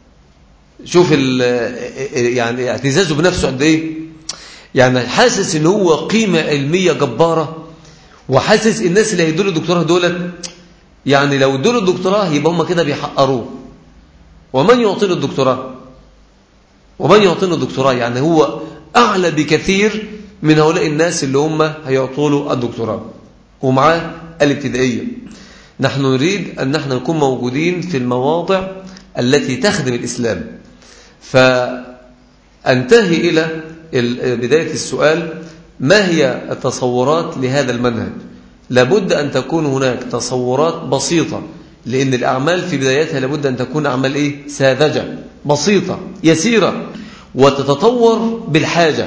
شوف يعني اعتزازه بنفسه قد ايه يعني حاسس ان هو قيمة علمية جبارة وحاسس الناس اللي هيدوا له الدكتوراه دولت يعني لو ادوا له الدكتوراه يبقى هم كده بيحقروه ومن يعطيله الدكتوراه ومن يعطيله الدكتوراه يعني هو أعلى بكثير من هؤلاء الناس اللي هم هيعطوا له الدكتوراه ومعاه الابتدائية نحن نريد أن نحن نكون موجودين في المواضع التي تخدم الإسلام فأنتهي إلى بداية السؤال ما هي التصورات لهذا المنهج لابد أن تكون هناك تصورات بسيطة لأن الأعمال في بدايتها لابد أن تكون أعمال إيه؟ ساذجة بسيطة يسيرة وتتطور بالحاجة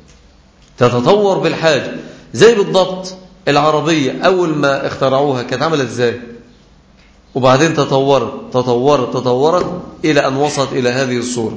تتطور بالحاجة زي بالضبط العربية أول ما اخترعوها كانت عملت ازاي وبعدين تطورت تطورت تطورت إلى أن وصلت إلى هذه الصورة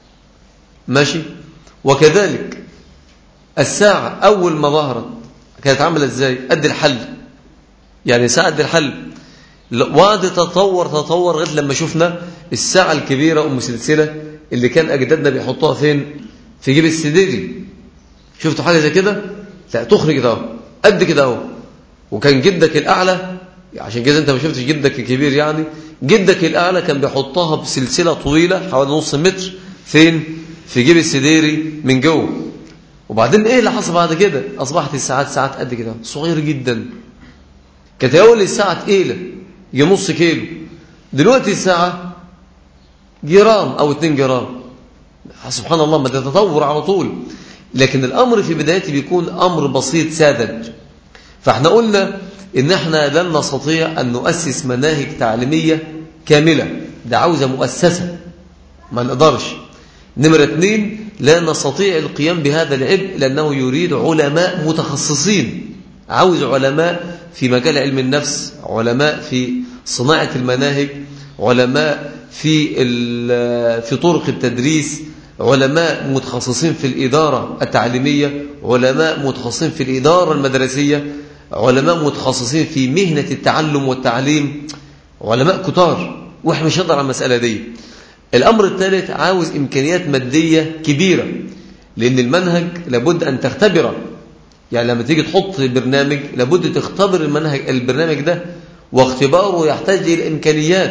ماشي وكذلك الساعة أول ما ظهرت كانت عاملة ازاي قد الحل يعني ساعة قد الحل وقعد تطور تطور لغايه لما شفنا الساعة الكبيرة أم سلسلة اللي كان أجدادنا بيحطوها فين في جيب السديري شفتوا حاجة زي كده لا تخرج ده قد كده اهو وكان جدك الأعلى عشان كده انت ما شفتش جدك الكبير يعني جدك الأعلى كان بيحطها بسلسلة طويلة حوالي نص متر فين في جيب السديري من جوه وبعدين ايه اللي حصل بعد كده اصبحت الساعات ساعات قد كده صغير جدا كانت اول الساعه تقيله يجي نص كيلو دلوقتي الساعه جرام او 2 جرام سبحان الله ما تتطور على طول لكن الامر في بدايته بيكون امر بسيط ساذج فاحنا قلنا ان احنا لن نستطيع ان نؤسس مناهج تعليميه كامله ده عاوزه مؤسسه ما نقدرش نمرة اثنين لا نستطيع القيام بهذا العبء لأنه يريد علماء متخصصين عاوز علماء في مجال علم النفس علماء في صناعة المناهج علماء في في طرق التدريس علماء متخصصين في الإدارة التعليمية علماء متخصصين في الإدارة المدرسية علماء متخصصين في مهنة التعلم والتعليم علماء كتار واحنا مش هنقدر على المسألة دي الأمر الثالث عاوز إمكانيات مادية كبيرة لأن المنهج لابد أن تختبره يعني لما تيجي تحط برنامج لابد تختبر المنهج البرنامج ده واختباره يحتاج إلى إمكانيات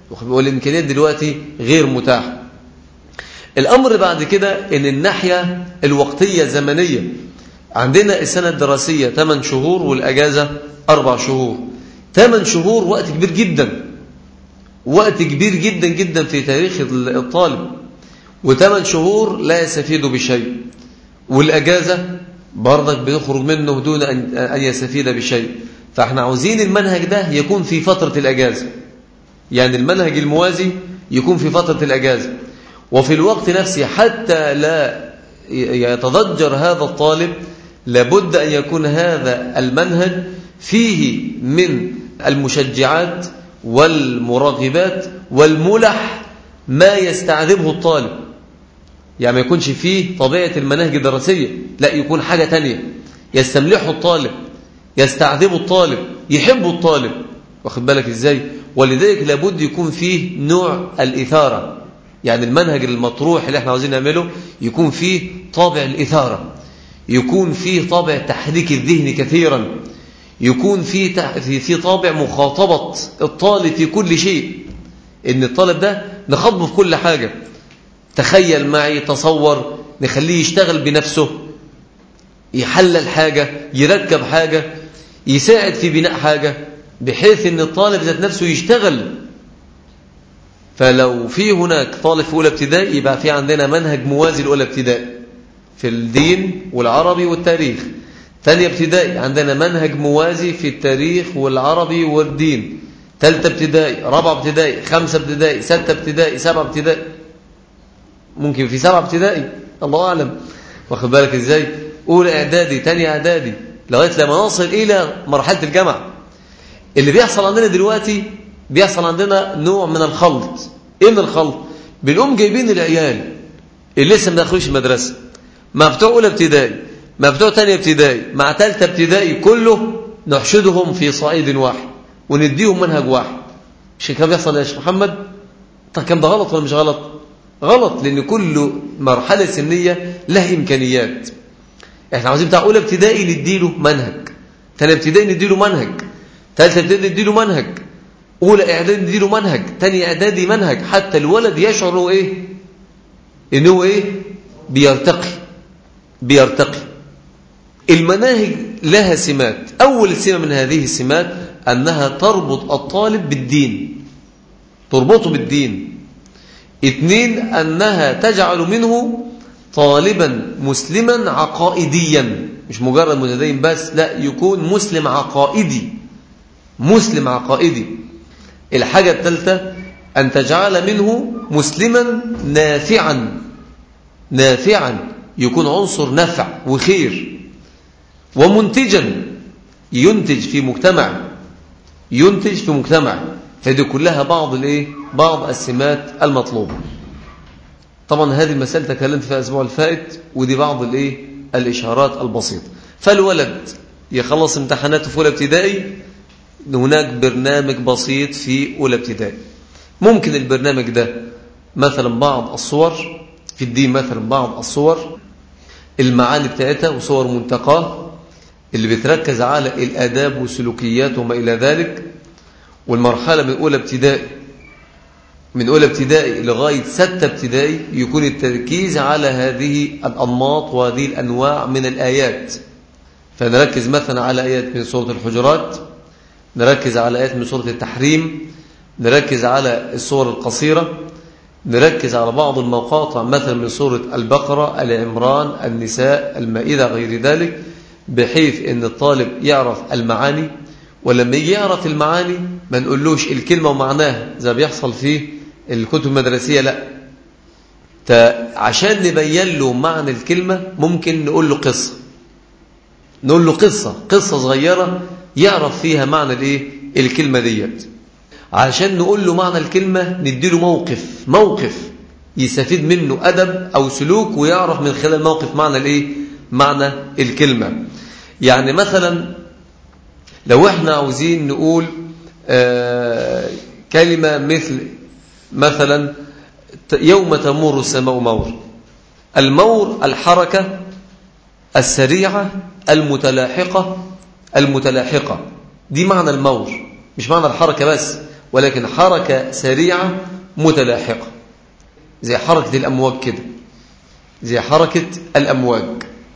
والإمكانيات دلوقتي غير متاحة الأمر بعد كده إن الناحية الوقتية الزمنية عندنا السنة الدراسية 8 شهور والأجازة 4 شهور 8 شهور وقت كبير جدا وقت كبير جدا جدا في تاريخ الطالب وثمان شهور لا يستفيد بشيء والأجازة برضك بيخرج منه دون أن يستفيد بشيء فاحنا عاوزين المنهج ده يكون في فترة الأجازة يعني المنهج الموازي يكون في فترة الأجازة وفي الوقت نفسه حتى لا يتضجر هذا الطالب لابد أن يكون هذا المنهج فيه من المشجعات والمراغبات والملح ما يستعذبه الطالب يعني ما يكونش فيه طبيعة المناهج الدراسية لا يكون حاجة تانية يستملحه الطالب يستعذبه الطالب يحبه الطالب واخد بالك ازاي ولذلك لابد يكون فيه نوع الإثارة يعني المنهج المطروح اللي احنا عاوزين نعمله يكون فيه طابع الإثارة يكون فيه طابع تحريك الذهن كثيرا يكون فيه في طابع مخاطبة الطالب في كل شيء ان الطالب ده نخاطبه في كل حاجة تخيل معي تصور نخليه يشتغل بنفسه يحلل حاجة يركب حاجة يساعد في بناء حاجة بحيث ان الطالب ذات نفسه يشتغل فلو في هناك طالب في أولى ابتدائي يبقى في عندنا منهج موازي لأولى ابتدائي في الدين والعربي والتاريخ ثانية ابتدائي عندنا منهج موازي في التاريخ والعربي والدين ثالثة ابتدائي رابعة ابتدائي خمسة ابتدائي ستة ابتدائي سبعة ابتدائي ممكن في سبعة ابتدائي الله أعلم واخد بالك ازاي أولى إعدادي ثانية إعدادي لغاية لما نصل إلى مرحلة الجامعة اللي بيحصل عندنا دلوقتي بيحصل عندنا نوع من الخلط ايه من الخلط بنقوم جايبين العيال اللي لسه ما دخلوش المدرسه مع بتوع اولى ابتدائي مع بتوع ثانيه ابتدائي مع ثالثه ابتدائي كله نحشدهم في صعيد واحد ونديهم منهج واحد مش كان بيحصل يا شيخ محمد طب كان ده غلط ولا مش غلط غلط لان كل مرحله سنيه لها امكانيات احنا عاوزين بتاع اولى ابتدائي نديله منهج ثانيه ابتدائي نديله منهج ثالثه ابتدائي نديله منهج اولى اعدادي نديله منهج ثاني اعدادي منهج حتى الولد يشعر هو ايه ان هو ايه بيرتقي بيرتقي المناهج لها سمات اول سمه من هذه السمات انها تربط الطالب بالدين تربطه بالدين اثنين انها تجعل منه طالبا مسلما عقائديا مش مجرد متدين بس لا يكون مسلم عقائدي مسلم عقائدي الحاجة الثالثة أن تجعل منه مسلما نافعا نافعا يكون عنصر نفع وخير ومنتجا ينتج في مجتمع ينتج في مجتمع فدي كلها بعض الايه بعض السمات المطلوبه طبعا هذه المسألة تكلمت فيها الأسبوع الفائت ودي بعض الايه الإشارات البسيطة فالولد يخلص امتحاناته في أولى ابتدائي هناك برنامج بسيط في أولى ابتدائي ممكن البرنامج ده مثلا بعض الصور في الدين مثلا بعض الصور المعاني بتاعتها وصور منتقاه اللي بتركز على الآداب والسلوكيات وما إلى ذلك والمرحلة من أولى ابتدائي من أولى ابتدائي لغاية ستة ابتدائي يكون التركيز على هذه الأنماط وهذه الأنواع من الآيات فنركز مثلا على آيات من سورة الحجرات نركز على آيات من سورة التحريم نركز على الصور القصيرة نركز على بعض المقاطع مثلا من سورة البقرة العمران النساء المائدة غير ذلك بحيث ان الطالب يعرف المعاني ولما يجي يعرف المعاني ما نقولوش الكلمة ومعناها زي بيحصل في الكتب المدرسية لا عشان نبين له معنى الكلمة ممكن نقول له قصة نقول له قصة قصة صغيرة يعرف فيها معنى الايه الكلمة ديت عشان نقول له معنى الكلمة نديله موقف موقف يستفيد منه أدب أو سلوك ويعرف من خلال الموقف معنى الايه معنى الكلمة يعني مثلا لو احنا عاوزين نقول آه كلمة مثل مثلا يوم تمور السماء مور المور الحركة السريعة المتلاحقة المتلاحقة دي معنى المور مش معنى الحركة بس ولكن حركة سريعة متلاحقة زي حركة الأمواج كده زي حركة الأمواج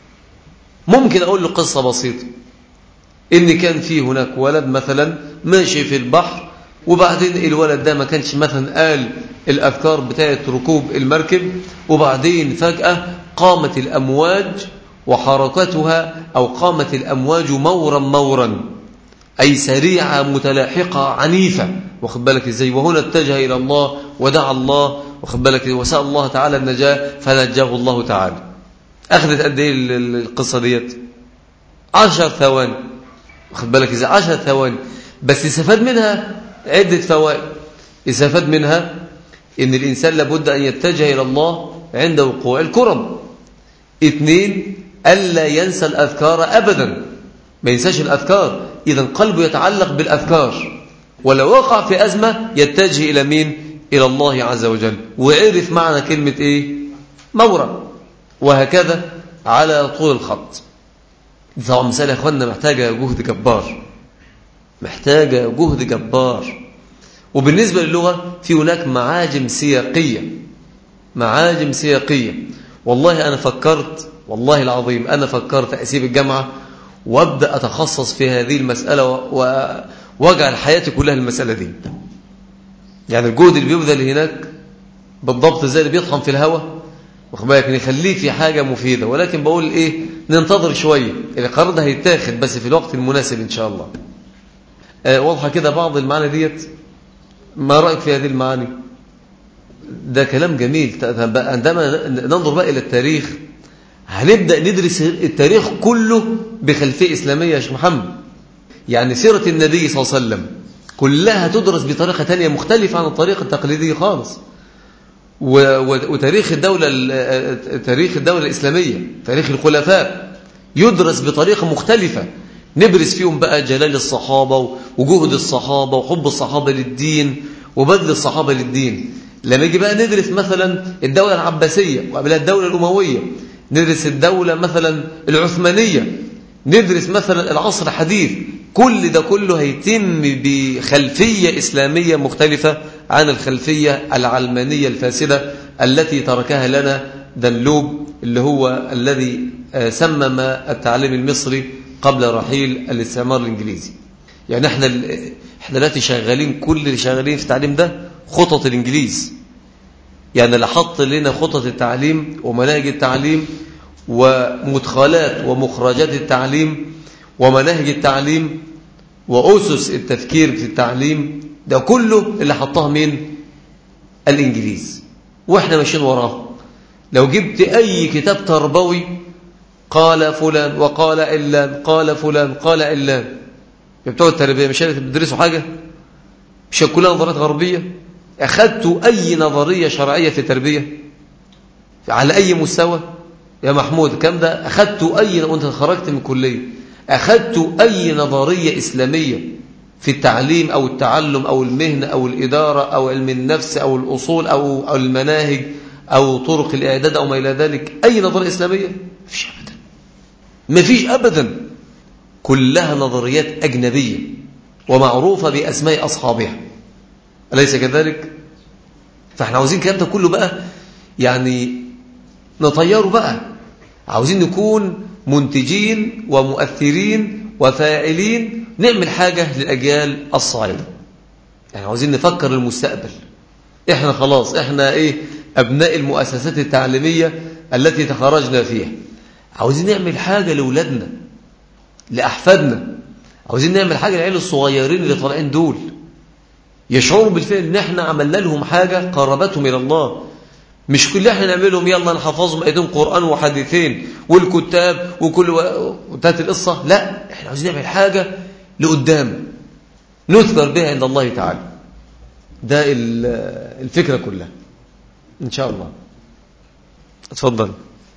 ممكن أقول له قصة بسيطة إن كان في هناك ولد مثلا ماشي في البحر وبعدين الولد ده ما كانش مثلا قال الأذكار بتاعة ركوب المركب وبعدين فجأة قامت الأمواج وحركتها أو قامت الأمواج مورا مورا أي سريعة متلاحقة عنيفة واخد بالك إزاي وهنا اتجه إلى الله ودعا الله واخد بالك وسأل الله تعالى النجاة فنجاه الله تعالى أخذت قد إيه القصة ديت عشر ثواني واخد بالك إزاي عشر ثواني بس استفاد منها عدة فوائد استفاد منها إن الإنسان لابد أن يتجه إلى الله عند وقوع الكرم اثنين ألا ينسى الأذكار أبدا ما ينساش الأذكار إذا قلبه يتعلق بالأذكار ولو وقع في أزمة يتجه إلى مين إلى الله عز وجل وعرف معنى كلمة إيه مورا وهكذا على طول الخط طبعا مسألة يا أخوانا محتاجة جهد جبار محتاجة جهد جبار وبالنسبة للغة في هناك معاجم سياقية معاجم سياقية والله أنا فكرت والله العظيم أنا فكرت أسيب الجامعة وابدأ أتخصص في هذه المسألة واجعل حياتي كلها المسألة دي يعني الجهد اللي بيبذل هناك بالضبط زي اللي بيطحن في الهواء واخد بالك يخليك في حاجة مفيدة ولكن بقول إيه ننتظر شوية القرار ده هيتاخد بس في الوقت المناسب إن شاء الله آه واضحة كده بعض المعاني ديت ما رأيك في هذه المعاني ده كلام جميل عندما ننظر بقى إلى التاريخ هنبدأ ندرس التاريخ كله بخلفية إسلامية يا شيخ محمد يعني سيرة النبي صلى الله عليه وسلم كلها تدرس بطريقة تانية مختلفة عن الطريقة التقليدية خالص وتاريخ الدولة تاريخ الدولة الإسلامية تاريخ الخلفاء يدرس بطريقة مختلفة نبرز فيهم بقى جلال الصحابة وجهد الصحابة وحب الصحابة للدين وبذل الصحابة للدين لما يجي بقى ندرس مثلا الدولة العباسية وقبلها الدولة الأموية ندرس الدولة مثلا العثمانية ندرس مثلا العصر الحديث كل ده كله هيتم بخلفية إسلامية مختلفة عن الخلفية العلمانية الفاسدة التي تركها لنا دنلوب اللي هو الذي سمم التعليم المصري قبل رحيل الاستعمار الإنجليزي يعني احنا احنا دلوقتي شغالين كل اللي شغالين في التعليم ده خطط الإنجليز يعني اللي حط لنا خطط التعليم ومناهج التعليم ومدخلات ومخرجات التعليم ومناهج التعليم وأسس التفكير في التعليم ده كله اللي حطها مين الإنجليز وإحنا ماشيين وراهم لو جبت أي كتاب تربوي قال فلان وقال علان قال فلان قال علان بتوع التربية مش بتدرسوا حاجة مش كلها نظريات غربية أخذت أي نظرية شرعية في التربية على أي مستوى يا محمود كم ده أخذت أي وأنت خرجت من الكلية أخذت أي نظرية إسلامية في التعليم أو التعلم أو المهنة أو الإدارة أو علم النفس أو الأصول أو, أو المناهج أو طرق الإعداد أو ما إلى ذلك أي نظرية إسلامية فيش أبدا ما فيش أبدا كلها نظريات أجنبية ومعروفة بأسماء أصحابها أليس كذلك؟ فاحنا عاوزين الكلام ده كله بقى يعني نطيره بقى عاوزين نكون منتجين ومؤثرين وفاعلين نعمل حاجة للأجيال الصاعدة يعني عاوزين نفكر المستقبل احنا خلاص احنا ايه أبناء المؤسسات التعليمية التي تخرجنا فيها عاوزين نعمل حاجة لأولادنا لأحفادنا عاوزين نعمل حاجة للعيال الصغيرين اللي طالعين دول يشعروا بالفعل ان احنا عملنا لهم حاجة قربتهم إلى الله مش كل اللي احنا نعملهم يلا نحفظهم ايدين قرآن وحديثين والكتاب وكل وتات القصة لا احنا عاوزين نعمل حاجة لقدام نذكر بها عند الله تعالى ده الفكرة كلها إن شاء الله اتفضل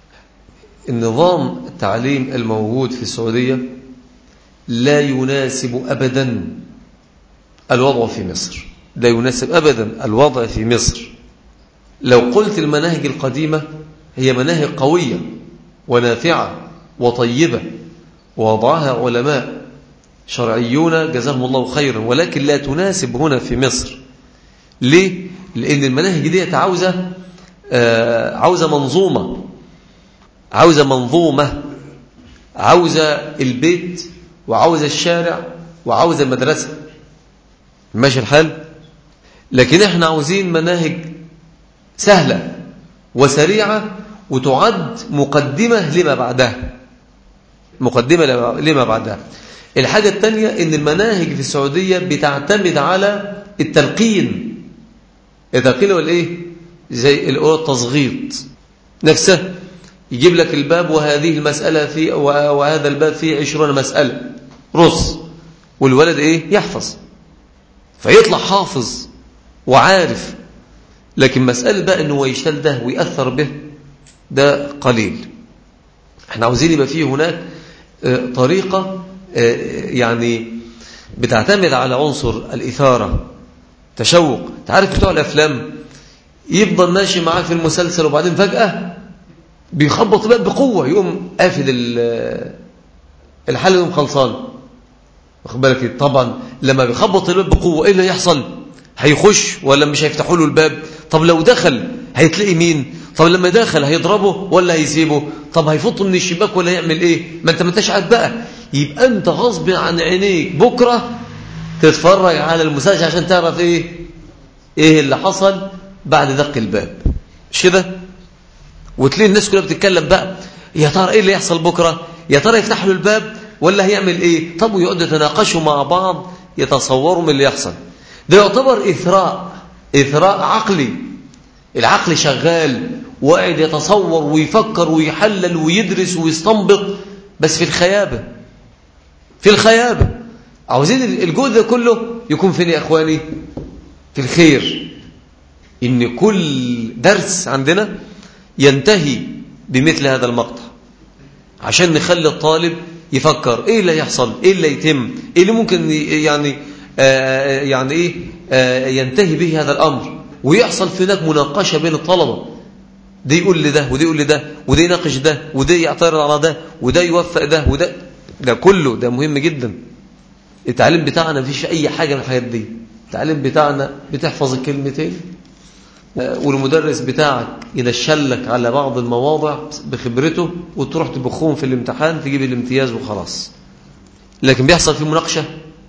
النظام التعليم الموجود في السعودية لا يناسب أبدا الوضع في مصر لا يناسب أبدا الوضع في مصر لو قلت المناهج القديمة هي مناهج قوية ونافعة وطيبة ووضعها علماء شرعيون جزاهم الله خيرا ولكن لا تناسب هنا في مصر ليه؟ لأن المناهج دي عاوزة آه عاوزة منظومة عاوزة منظومة عاوزة البيت وعاوزة الشارع وعاوزة المدرسة ماشي الحال لكن احنا عاوزين مناهج سهلة وسريعة وتعد مقدمة لما بعدها مقدمة لما بعدها الحاجة الثانية ان المناهج في السعودية بتعتمد على التلقين التلقين هو الايه زي الأولى التصغيط نفسه يجيب لك الباب وهذه المسألة في وهذا الباب فيه عشرون مسألة رص والولد ايه يحفظ فيطلع حافظ وعارف لكن مسألة بقى انه يشتل ده ويأثر به ده قليل احنا عاوزين يبقى فيه هناك طريقة يعني بتعتمد على عنصر الإثارة تشوق تعرف بتوع الأفلام يفضل ماشي معاه في المسلسل وبعدين فجأة بيخبط بقى بقوة يقوم قافل الحل يقوم خلصان واخد بالك طبعا لما بيخبط الباب بقوة ايه اللي يحصل هيخش ولا مش هيفتحوا له الباب طب لو دخل هيتلاقي مين طب لما دخل هيضربه ولا هيسيبه طب هيفط من الشباك ولا يعمل ايه ما انت ما انتش قاعد بقى يبقى انت غصب عن عينيك بكرة تتفرج على المسلسل عشان تعرف ايه ايه اللي حصل بعد دق الباب مش كده وتلاقي الناس كلها بتتكلم بقى يا ترى ايه اللي يحصل بكرة يا ترى يفتح له الباب ولا هيعمل ايه طب ويقعدوا يتناقشوا مع بعض يتصوروا من اللي يحصل ده يعتبر إثراء إثراء عقلي العقل شغال وقاعد يتصور ويفكر ويحلل ويدرس ويستنبط بس في الخيابة في الخيابة عاوزين الجهد ده كله يكون فين يا أخواني في الخير إن كل درس عندنا ينتهي بمثل هذا المقطع عشان نخلي الطالب يفكر ايه اللي يحصل ايه اللي يتم ايه اللي ممكن يعني آه يعني ايه آه ينتهي به هذا الامر ويحصل في هناك مناقشه بين الطلبه ده يقول لده وده يقول لده وده يناقش ده وده يعترض على ده وده يوفق ده وده ده كله ده مهم جدا التعليم بتاعنا مفيش اي حاجه من الحاجات دي التعليم بتاعنا بتحفظ الكلمتين والمدرس بتاعك يدشلك على بعض المواضع بخبرته وتروح تبخهم في الامتحان تجيب الامتياز وخلاص لكن بيحصل فيه مناقشة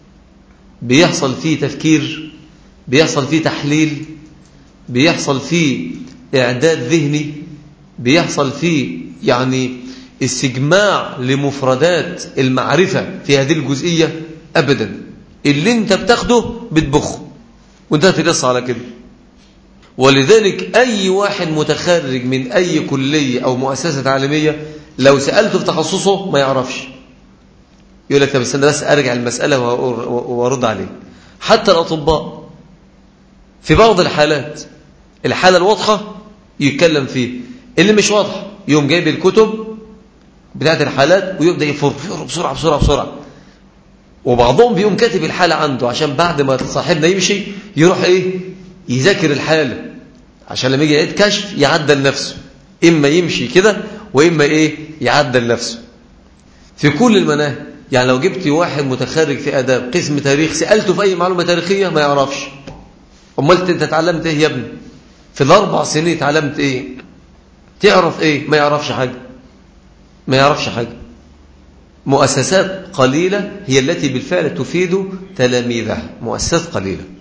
بيحصل فيه تفكير بيحصل فيه تحليل بيحصل فيه إعداد ذهني بيحصل فيه يعني استجماع لمفردات المعرفة في هذه الجزئية أبدا اللي انت بتاخده بتبخه وانتهت القصة على كده ولذلك أي واحد متخرج من أي كلية أو مؤسسة تعليمية لو سألته في تخصصه ما يعرفش يقول لك طب استنى بس أرجع المسألة وأرد عليه حتى الأطباء في بعض الحالات الحالة الواضحة يتكلم فيه اللي مش واضح يوم جايب الكتب بتاعت الحالات ويبدأ يفر بسرعة بسرعة بسرعة وبعضهم بيقوم كاتب الحالة عنده عشان بعد ما صاحبنا يمشي يروح ايه يذاكر الحالة عشان لما يجي يعيد كشف يعدل نفسه إما يمشي كده وإما إيه يعدل نفسه في كل المناهج يعني لو جبت واحد متخرج في أداب قسم تاريخ سألته في أي معلومة تاريخية ما يعرفش أمال أنت اتعلمت إيه يا ابني في الأربع سنين اتعلمت إيه تعرف إيه ما يعرفش حاجة ما يعرفش حاجة مؤسسات قليلة هي التي بالفعل تفيد تلاميذها مؤسسات قليلة